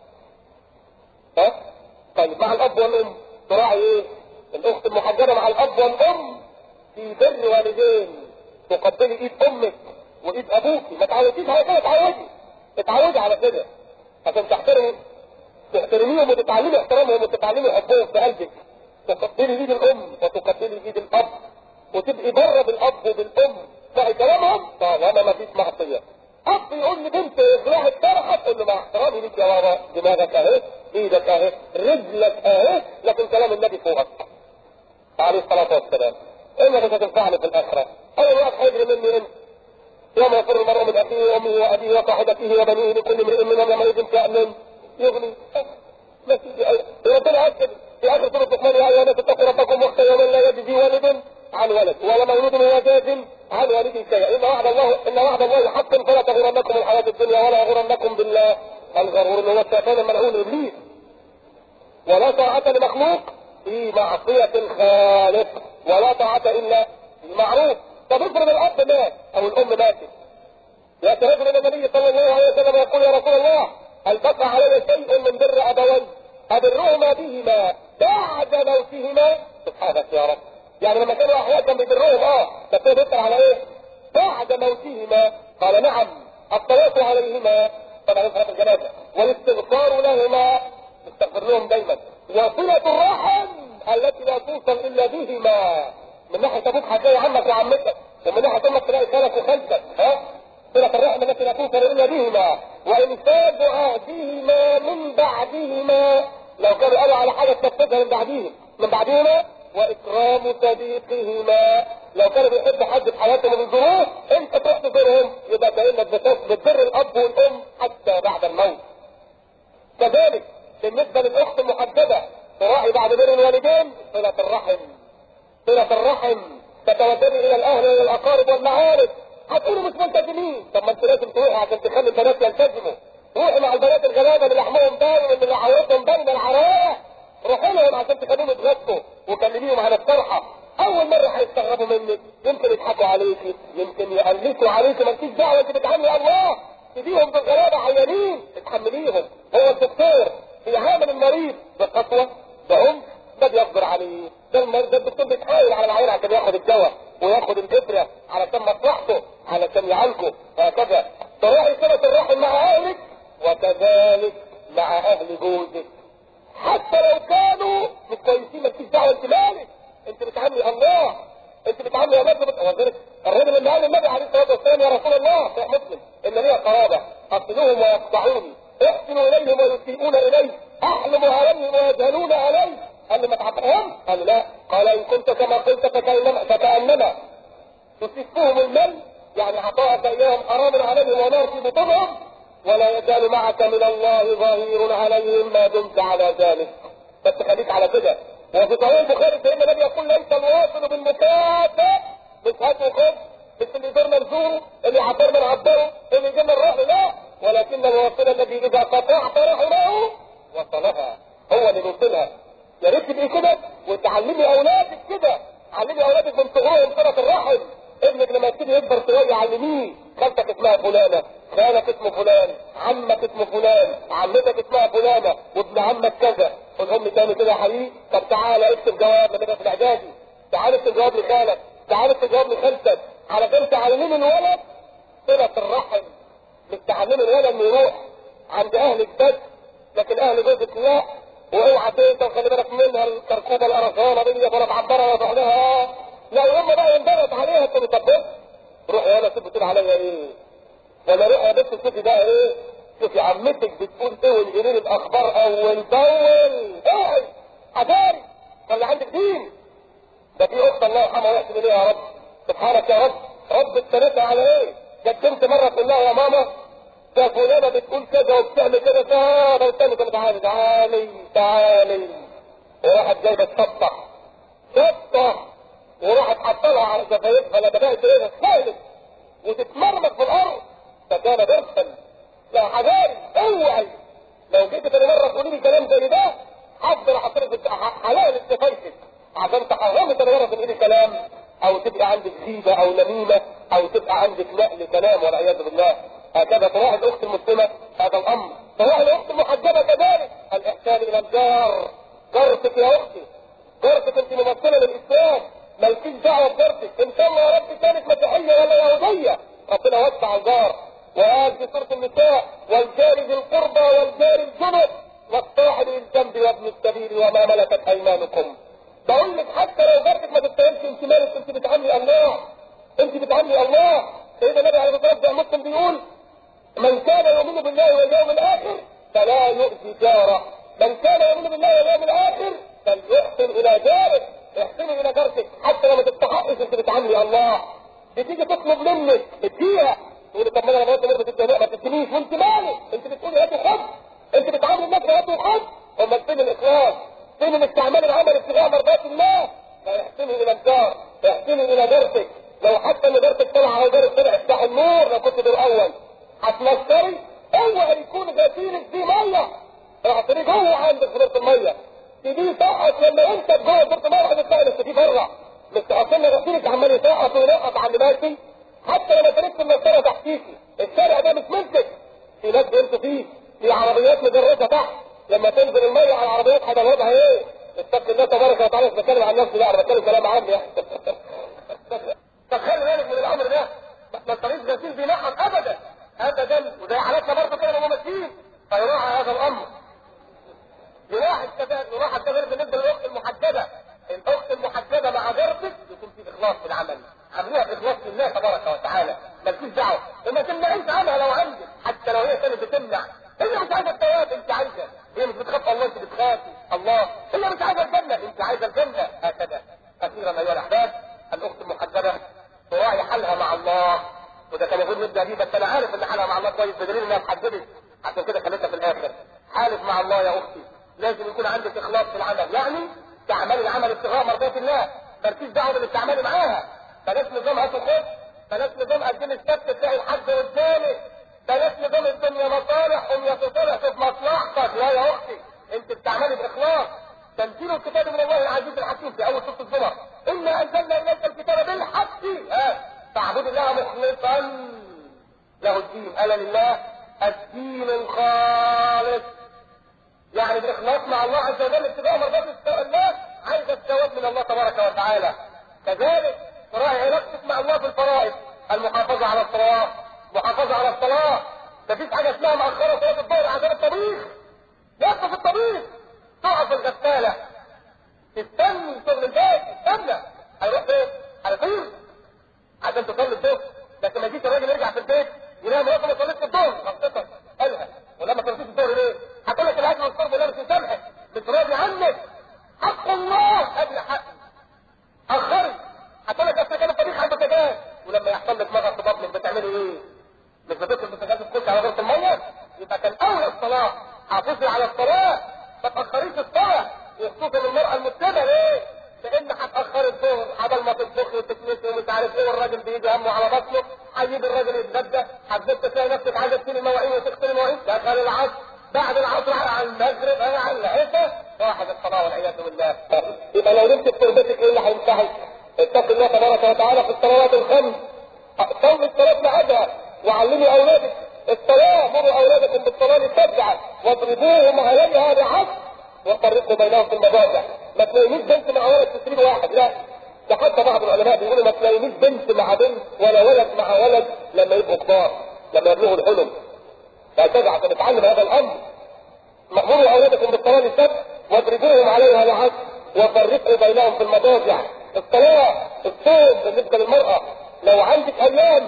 ها طيب مع الاب والام تراعي ايه الاخت المحجبه مع الاب والام في بر والدين تقبلي ايد امك وايد ابوك ما تعوديش على كده اتعودي اتعودي على كده عشان تحترمي تحترميهم وتتعلمي احترامهم وتتعلمي حبهم في قلبك تقبلي ايد الام وتقبلي ايد الاب وتبقي بره بالاب وبالام تسمعي كلامهم طالما ما فيش معصيه اب يقول لبنت اغلاها الطرحه تقول له مع احترامي ليك يا بابا دماغك اهي ايدك اهي رجلك اهي لكن كلام النبي فوقك عليه الصلاه والسلام الا مش هتنفعني في الاخره اول واحد هيجري مني انت يوم يفر المرء من اخيه وامه وابيه وصاحبته وبنيه لكل امرئ منهم يومئذ شأن يغني بس ربنا اكد في اخر سوره لقمان يا ايها الناس اتقوا ربكم واخشوا يوما لا يجزي والد عن ولد ولا مولود هو جاز عن والده شيئا ان وعد الله ان وعد الله حق فلا تغرنكم الحياه الدنيا ولا يغرنكم بالله الغرور اللي هو الشيطان الملعون ابليس ولا طاعه لمخلوق في معصيه الخالق ولا طاعه الا بالمعروف طب افرض الاب مات او الام ماتت ياتي رجل الى النبي صلى الله عليه وسلم يقول يا رسول الله هل بقى علي شيء من بر ابوي ابرهما بهما بعد موتهما سبحانك يا رب يعني لما كانوا احياء كان بيبرهم اه بس هو بيسال على ايه بعد موتهما قال نعم الصلاه عليهما طبعا صلاه الجنازه والاستغفار لهما استغفر لهم دايما وصله الرحم التي لا توصل الا بهما من ناحيه ابوك هتلاقي عمك وعمتك ومن ناحيه امك تلاقي خالك وخالتك ها صلة الرحم التي لا توصل الا بهما وانفاذ عهدهما من بعدهما لو كانوا قالوا على حاجه تنفذها من بعدهم من بعدهما واكرام صديقهما لو كانوا بيحبوا حد في حياتهم من ظروف انت تروح تزورهم يبقى كانك بتبر الاب والام حتى بعد الموت كذلك بالنسبه للاخت المحدده تراعي بعد بر الوالدين صله الرحم صله الرحم تتوجهي الى الاهل والى الاقارب والمعارف هتقولوا مش ملتزمين طب ما انتوا لازم تروحوا عشان تخلي البنات يلتزموا روحوا مع البنات الغلابه اللي لحمهم باين اللي رعايتهم باين العرايا روحوا لهم عشان تخليهم يتغطوا وكلميهم على الصرحه اول مره هيستغربوا منك يمكن يضحكوا عليكي يمكن يقلسوا عليكي مالكيش دعوه انت بتعاملي الله تديهم بالغلابه عيانين تتحمليهم هو الدكتور بيعامل المريض بخطوه بعنف ده بيصبر عليه ده المريض ده الدكتور بيتحايل على العيان عشان ياخد الدواء وياخد الابره علشان مصلحته علشان يعالجه هكذا تراعي صله الرحم مع اهلك وكذلك مع اهل جوزك حتى لو كانوا مش كويسين مالكيش دعوه انت مالك انت بتعاملي الله انت بتعاملي يا رب وذلك الرجل اللي قال النبي عليه الصلاه والسلام يا رسول الله صحيح مسلم ان لي قرابه اصلهم ويقطعوني احسنوا اليهم ويسيئون الي احلم عليهم ويجهلون علي قال لي ما تعطيهم قال لا قال ان كنت كما قلت فكانما فكانما تسفهم المل يعني عطاءك اياهم حرام عليهم ونار في بطونهم ولا يزال معك من الله ظهير عليهم ما دمت على ذلك بس خليك على كده وفي صحيح البخاري سيدنا النبي يقول ليس الواصل بالمكافاه مش هات وخذ مش اللي يزورنا نزوره اللي يعبرنا نعبره اللي يجينا نروح لا ولكن الواصل الذي اذا قطعت رحمه وصلها هو اللي بيوصلها يا ريت تبقي كده وتعلمي اولادك كده علمي اولادك من صغرهم صله الرحم ابنك لما يبتدي يكبر شويه علميه خالتك اسمها فلانه خالك اسمه فلان عمك اسمه فلان عمتك اسمها فلانه وابن عمك كذا قول امي تاني كده يا حبيبي طب تعالى اكتب جواب لما في الاعدادي تعالى اكتب جواب لخالك تعالى اكتب جواب لخالتك علشان تعلمين الولد صله الرحم مش تعلمين الولد انه يروح عند اهلك بس لكن اهل جوزك لا واوعى تنسى وخلي بالك منها الكركوبه القرصانه دي ولا تعبرها ولا تحلها لا يوم بقى ينضغط عليها انت بتطبق روح يا انا سيب بتقول عليا ايه ولا روح يا بنت شوفي بقى ايه شوفي عمتك بتقول ايه وانقلي الاخبار اول باول اوعي حذاري خلي عندك دين ده في اخت الله يرحمها ويحسن اليها يا رب سبحانك يا رب رب استندها على ايه قدمت مره تقول لها يا ماما ده فلانه بتقول كذا وبتعمل كذا تعالى استنى طب تعالي تعالي تعالي وراحت جايبه الشطه شطه وراحت حطلها على شفايفها لما بدات ايه تتخيل وتتمرمط في الارض فكان درسا لا حذاري اوعي لو جيت تاني مره تقولي لي كلام زي ده حضر حضرتك حلال استفايتك عشان تحرمي تاني مره تقولي كلام او تبقى عندك غيبه او نميمه او تبقى عندك نقل كلام والعياذ بالله هكذا تراعي الاخت المسلمه هذا الامر تراعي الاخت المحجبه كذلك الاحسان الى الجار جارتك يا اختي جارتك انت ممثله للاسلام مالكيش دعوه بجارتك ان شاء الله يا رب كانت مسيحيه ولا يهوديه ربنا وسع الجار وقال في سوره النساء والجار ذي القربى والجار الجنب والصاحب بالذنب وابن السبيل وما ملكت ايمانكم بقول لك حتى لو جارتك ما تستاهلش انت مالك انت بتعاملي الله انت بتعاملي الله سيدنا النبي عليه الصلاه والسلام مسلم بيقول من كان يؤمن بالله واليوم الاخر فلا يؤذي جاره من كان يؤمن بالله واليوم الاخر فليحسن الى جاره احسني الى جارتك حتى لو ما تستحقش انت بتعاملي الله بتيجي تطلب منك اديها تقول طب ما انا لغايه دلوقتي بتديها ما تدينيش وانت مالك انت بتقولي هاتي خد انت بتعامل الناس هاتي خد امال فين الاخلاص فين الاستعمال العمل ابتغاء مرضات الله فيحسني الى الجار احسني الى جارتك لو حتى ان جارتك طلع على جارك طلع افتح النور لو كنت دور اول هتمسكري اوعى يكون غسيلك دي ميه اعطيني جوه عندك في دورة الميه تجي سقط لما انت جوه دورة الميه هتتلاقي لسه في بره مش تحطني غسيلك عمال يسقط وينقط على ماشي حتى لما تلف المسطره تحتيكي الشارع ده مش ملكك في ناس بيمشوا فيه في عربيات مجرده تحت لما تنزل الميه على العربيات هيبقى وضعها ايه؟ اتق الله تبارك وتعالى مش بتكلم عن نفسي بقى انا بتكلم كلام عام يعني فخلي بالك من الامر ده ما الطريق غسيل بينقط ابدا ابدا وزي حالاتنا برضه كده لما ماشيين فيراعى هذا الامر يلاحظ كذلك يلاحظ كذلك بالنسبه للاخت المحجبه الاخت المحجبه مع جارتك يكون في اخلاص في العمل عملوها باخلاص لله تبارك وتعالى مالكيش دعوه وما تمنعيش عنها لو عندك حتى لو هي كانت بتمنع هي مش عايزه الثواب انت عايزه هي مش بتخاف الله انت بتخافي الله هي مش عايزه الجنه انت عايزه الجنه هكذا اخيرا ايها الاحباب الاخت المحجبه تراعي حالها مع الله وده كان المفروض نبدا بيه بس انا عارف ان حالها مع الله كويس بدليل انها اتحجبت عشان كده خليتها في الاخر حالف مع الله يا اختي لازم يكون عندك اخلاص في العمل يعني تعملي العمل ابتغاء مرضات الله مالكيش دعوه باللي بتعملي معاها بلاش نظام هات وخد بلاش نظام قدم السبت تلاقي الحد قدامك بلاش نظام الدنيا مصالح قوم يا تصالح في مصلحتك لا يا اختي انت بتعملي باخلاص تنزيل الكتاب من الله العزيز الحكيم في اول سوره الزمر انا انزلنا اليك الكتاب بالحق ها فاعبد الله مخلصا له الدين الا لله الدين الخالص يعني بالاخلاص مع الله عز وجل ابتداء مرضات الله عايز الثواب من الله تبارك وتعالى كذلك تراعي علاقتك مع الله في الفرائض المحافظه على الصلاه محافظه على الصلاه مفيش حاجه اسمها مأخره صلاه الظهر عشان الطبيخ يقف في الطبيخ تقف في الغساله تستني شغل البيت تستنى هيروح فين؟ هيطير عشان تصلي الظهر لكن ما يجيش الراجل يرجع في البيت يلاقي مراته ما صليتش الظهر غلطتك قالها ولما صليتش الظهر ليه؟ هتقول لك الاكل والشرب لا مش مسامحك مش راضي عنك حق الله قبل حقي اخري هتقول لك اصل كان الطبيخ عندك كده ولما يحصل لك مغص في بطنك بتعملي ايه؟ مش بتدخل بسجاد الكرسي على غرفه الميه؟ يبقى كان اولى الصلاه حافظي على الصلاه ما تاخريش الصلاه وخصوصا المراه المسلمه ليه؟ لان هتاخري الظهر قبل ما تطبخي وتكنسي ومش عارف ايه والراجل بيجي همه على بطنه هيجيب الراجل يتغدى هتبص تلاقي نفسك عايزه تشيل المواعين وتغسل المواعين دخل العصر بعد العصر على المغرب على العشاء راحت الصلاه والعياذ بالله يبقى لو نمت في تربتك ايه اللي هينفعك؟ اتق الله تبارك وتعالى في الصلوات الخمس صلي الصلاة ميعادها وعلمي اولادك الصلاة مروا اولادكم بالصلاة لسبعة واضربوهم عليها بعشر وفرقوا بينهم في المضاجع ما تلاقيش بنت مع ولد تسريب واحد لا ده حتى بعض العلماء بيقولوا ما تلاقيش بنت مع بنت ولا ولد مع ولد لما يبقوا كبار لما يبلغوا الحلم فهكذا عشان نتعلم هذا الامر مروا اولادكم بالصلاة لسبع واضربوهم عليها بعشر وفرقوا بينهم في المضاجع الصلاة الصوم بالنسبة للمرأة لو عندك ايام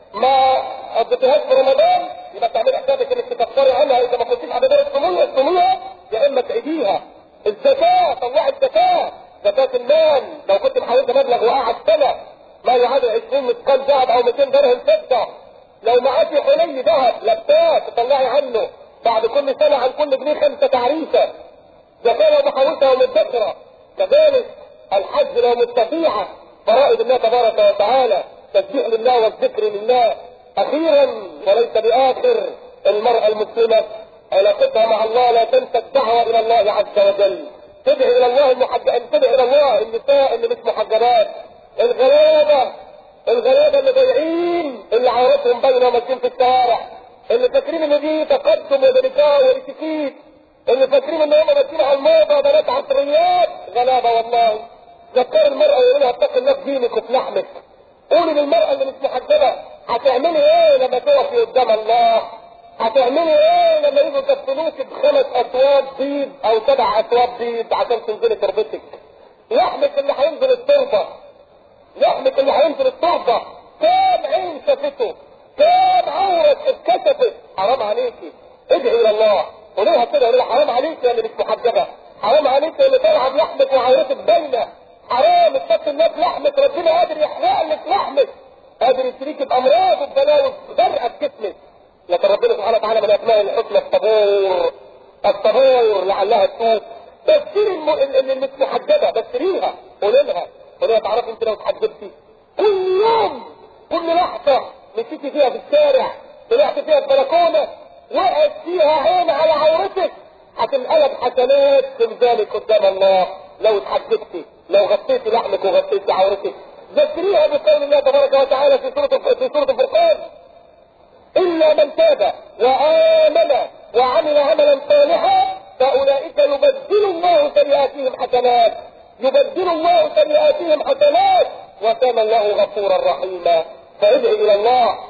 ما قضيتهاش في رمضان يبقى تعمل حسابك انك تكفري عنها اذا ما كنتيش عبادات الصومية الصومية يا اما تعيديها الزكاة طلعي الزكاة زكاة المال لو كنت محوزة مبلغ وقعد سنة ما يعادل 20 مثقال ذهب او 200 درهم فضة لو معاكي حلي ذهب لباه تطلعي عنه بعد كل سنة عن كل جنيه خمسة تعريفة زكاة لو محوزها ومدخرة كذلك الحج لو مستطيعة فرائض الله تبارك وتعالى تسبيح لله والذكر لله اخيرا وليس باخر المرأة المسلمة علاقتها مع الله لا تنسى الدعوة الى الله عز وجل تدعي الى الله المحجب تدعي الى الله النساء اللي مش محجبات الغلابة الغلابة اللي ضايعين اللي عورتهم باينة وماشيين في الشوارع اللي فاكرين ان دي تقدم ودرجاء واتيكيت اللي فاكرين ان هم ماشيين على الموضة بنات عصريات غلابة والله ذكر المرأة ويقول لها اتق الله في دينك وفي لحمك قولي للمرأة اللي مش محجبة هتعملي ايه لما تقفي قدام الله هتعملي ايه لما يجوا يكفلوك بخمس اثواب بيض او سبع اثواب بيض عشان تنزلي تربتك لحمك اللي هينزل التربة لحمك اللي هينزل التربة كام عين شافته كام عورة اتكشفت حرام عليكي ادعي الى الله قوليها كده قوليها حرام عليكي يا اللي مش محجبة حرام عليكي يا اللي طالعة بلحمك وعورتك باينة حرام اتقي الله بلحمك ربنا قادر يحرق لك لحمك قادر يشتريك بامراض وبلاوي غرقة بجسمك لكن ربنا سبحانه وتعالى من اسماء الحسنى الصبور الصبور لعلها تتوب بشري الم... اللي مش محجبه بشريها قولي لها قولي لها تعرفي انت لو اتحجبتي كل يوم كل لحظه مشيتي فيها في الشارع طلعت فيها البلكونه وقعت فيها عين على عورتك هتنقلب حسنات في ميزانك قدام الله لو اتحجبتي لو غطيتي لحمك وغطيتي عورتك ذكريها بقول الله تبارك وتعالى في سوره في سوره الفرقان إلا من تاب وآمن وعمل عملا صالحا فأولئك يبدل الله سيئاتهم حسنات يبدل الله سيئاتهم حسنات وكان الله غفورا رحيما فادعي إلى الله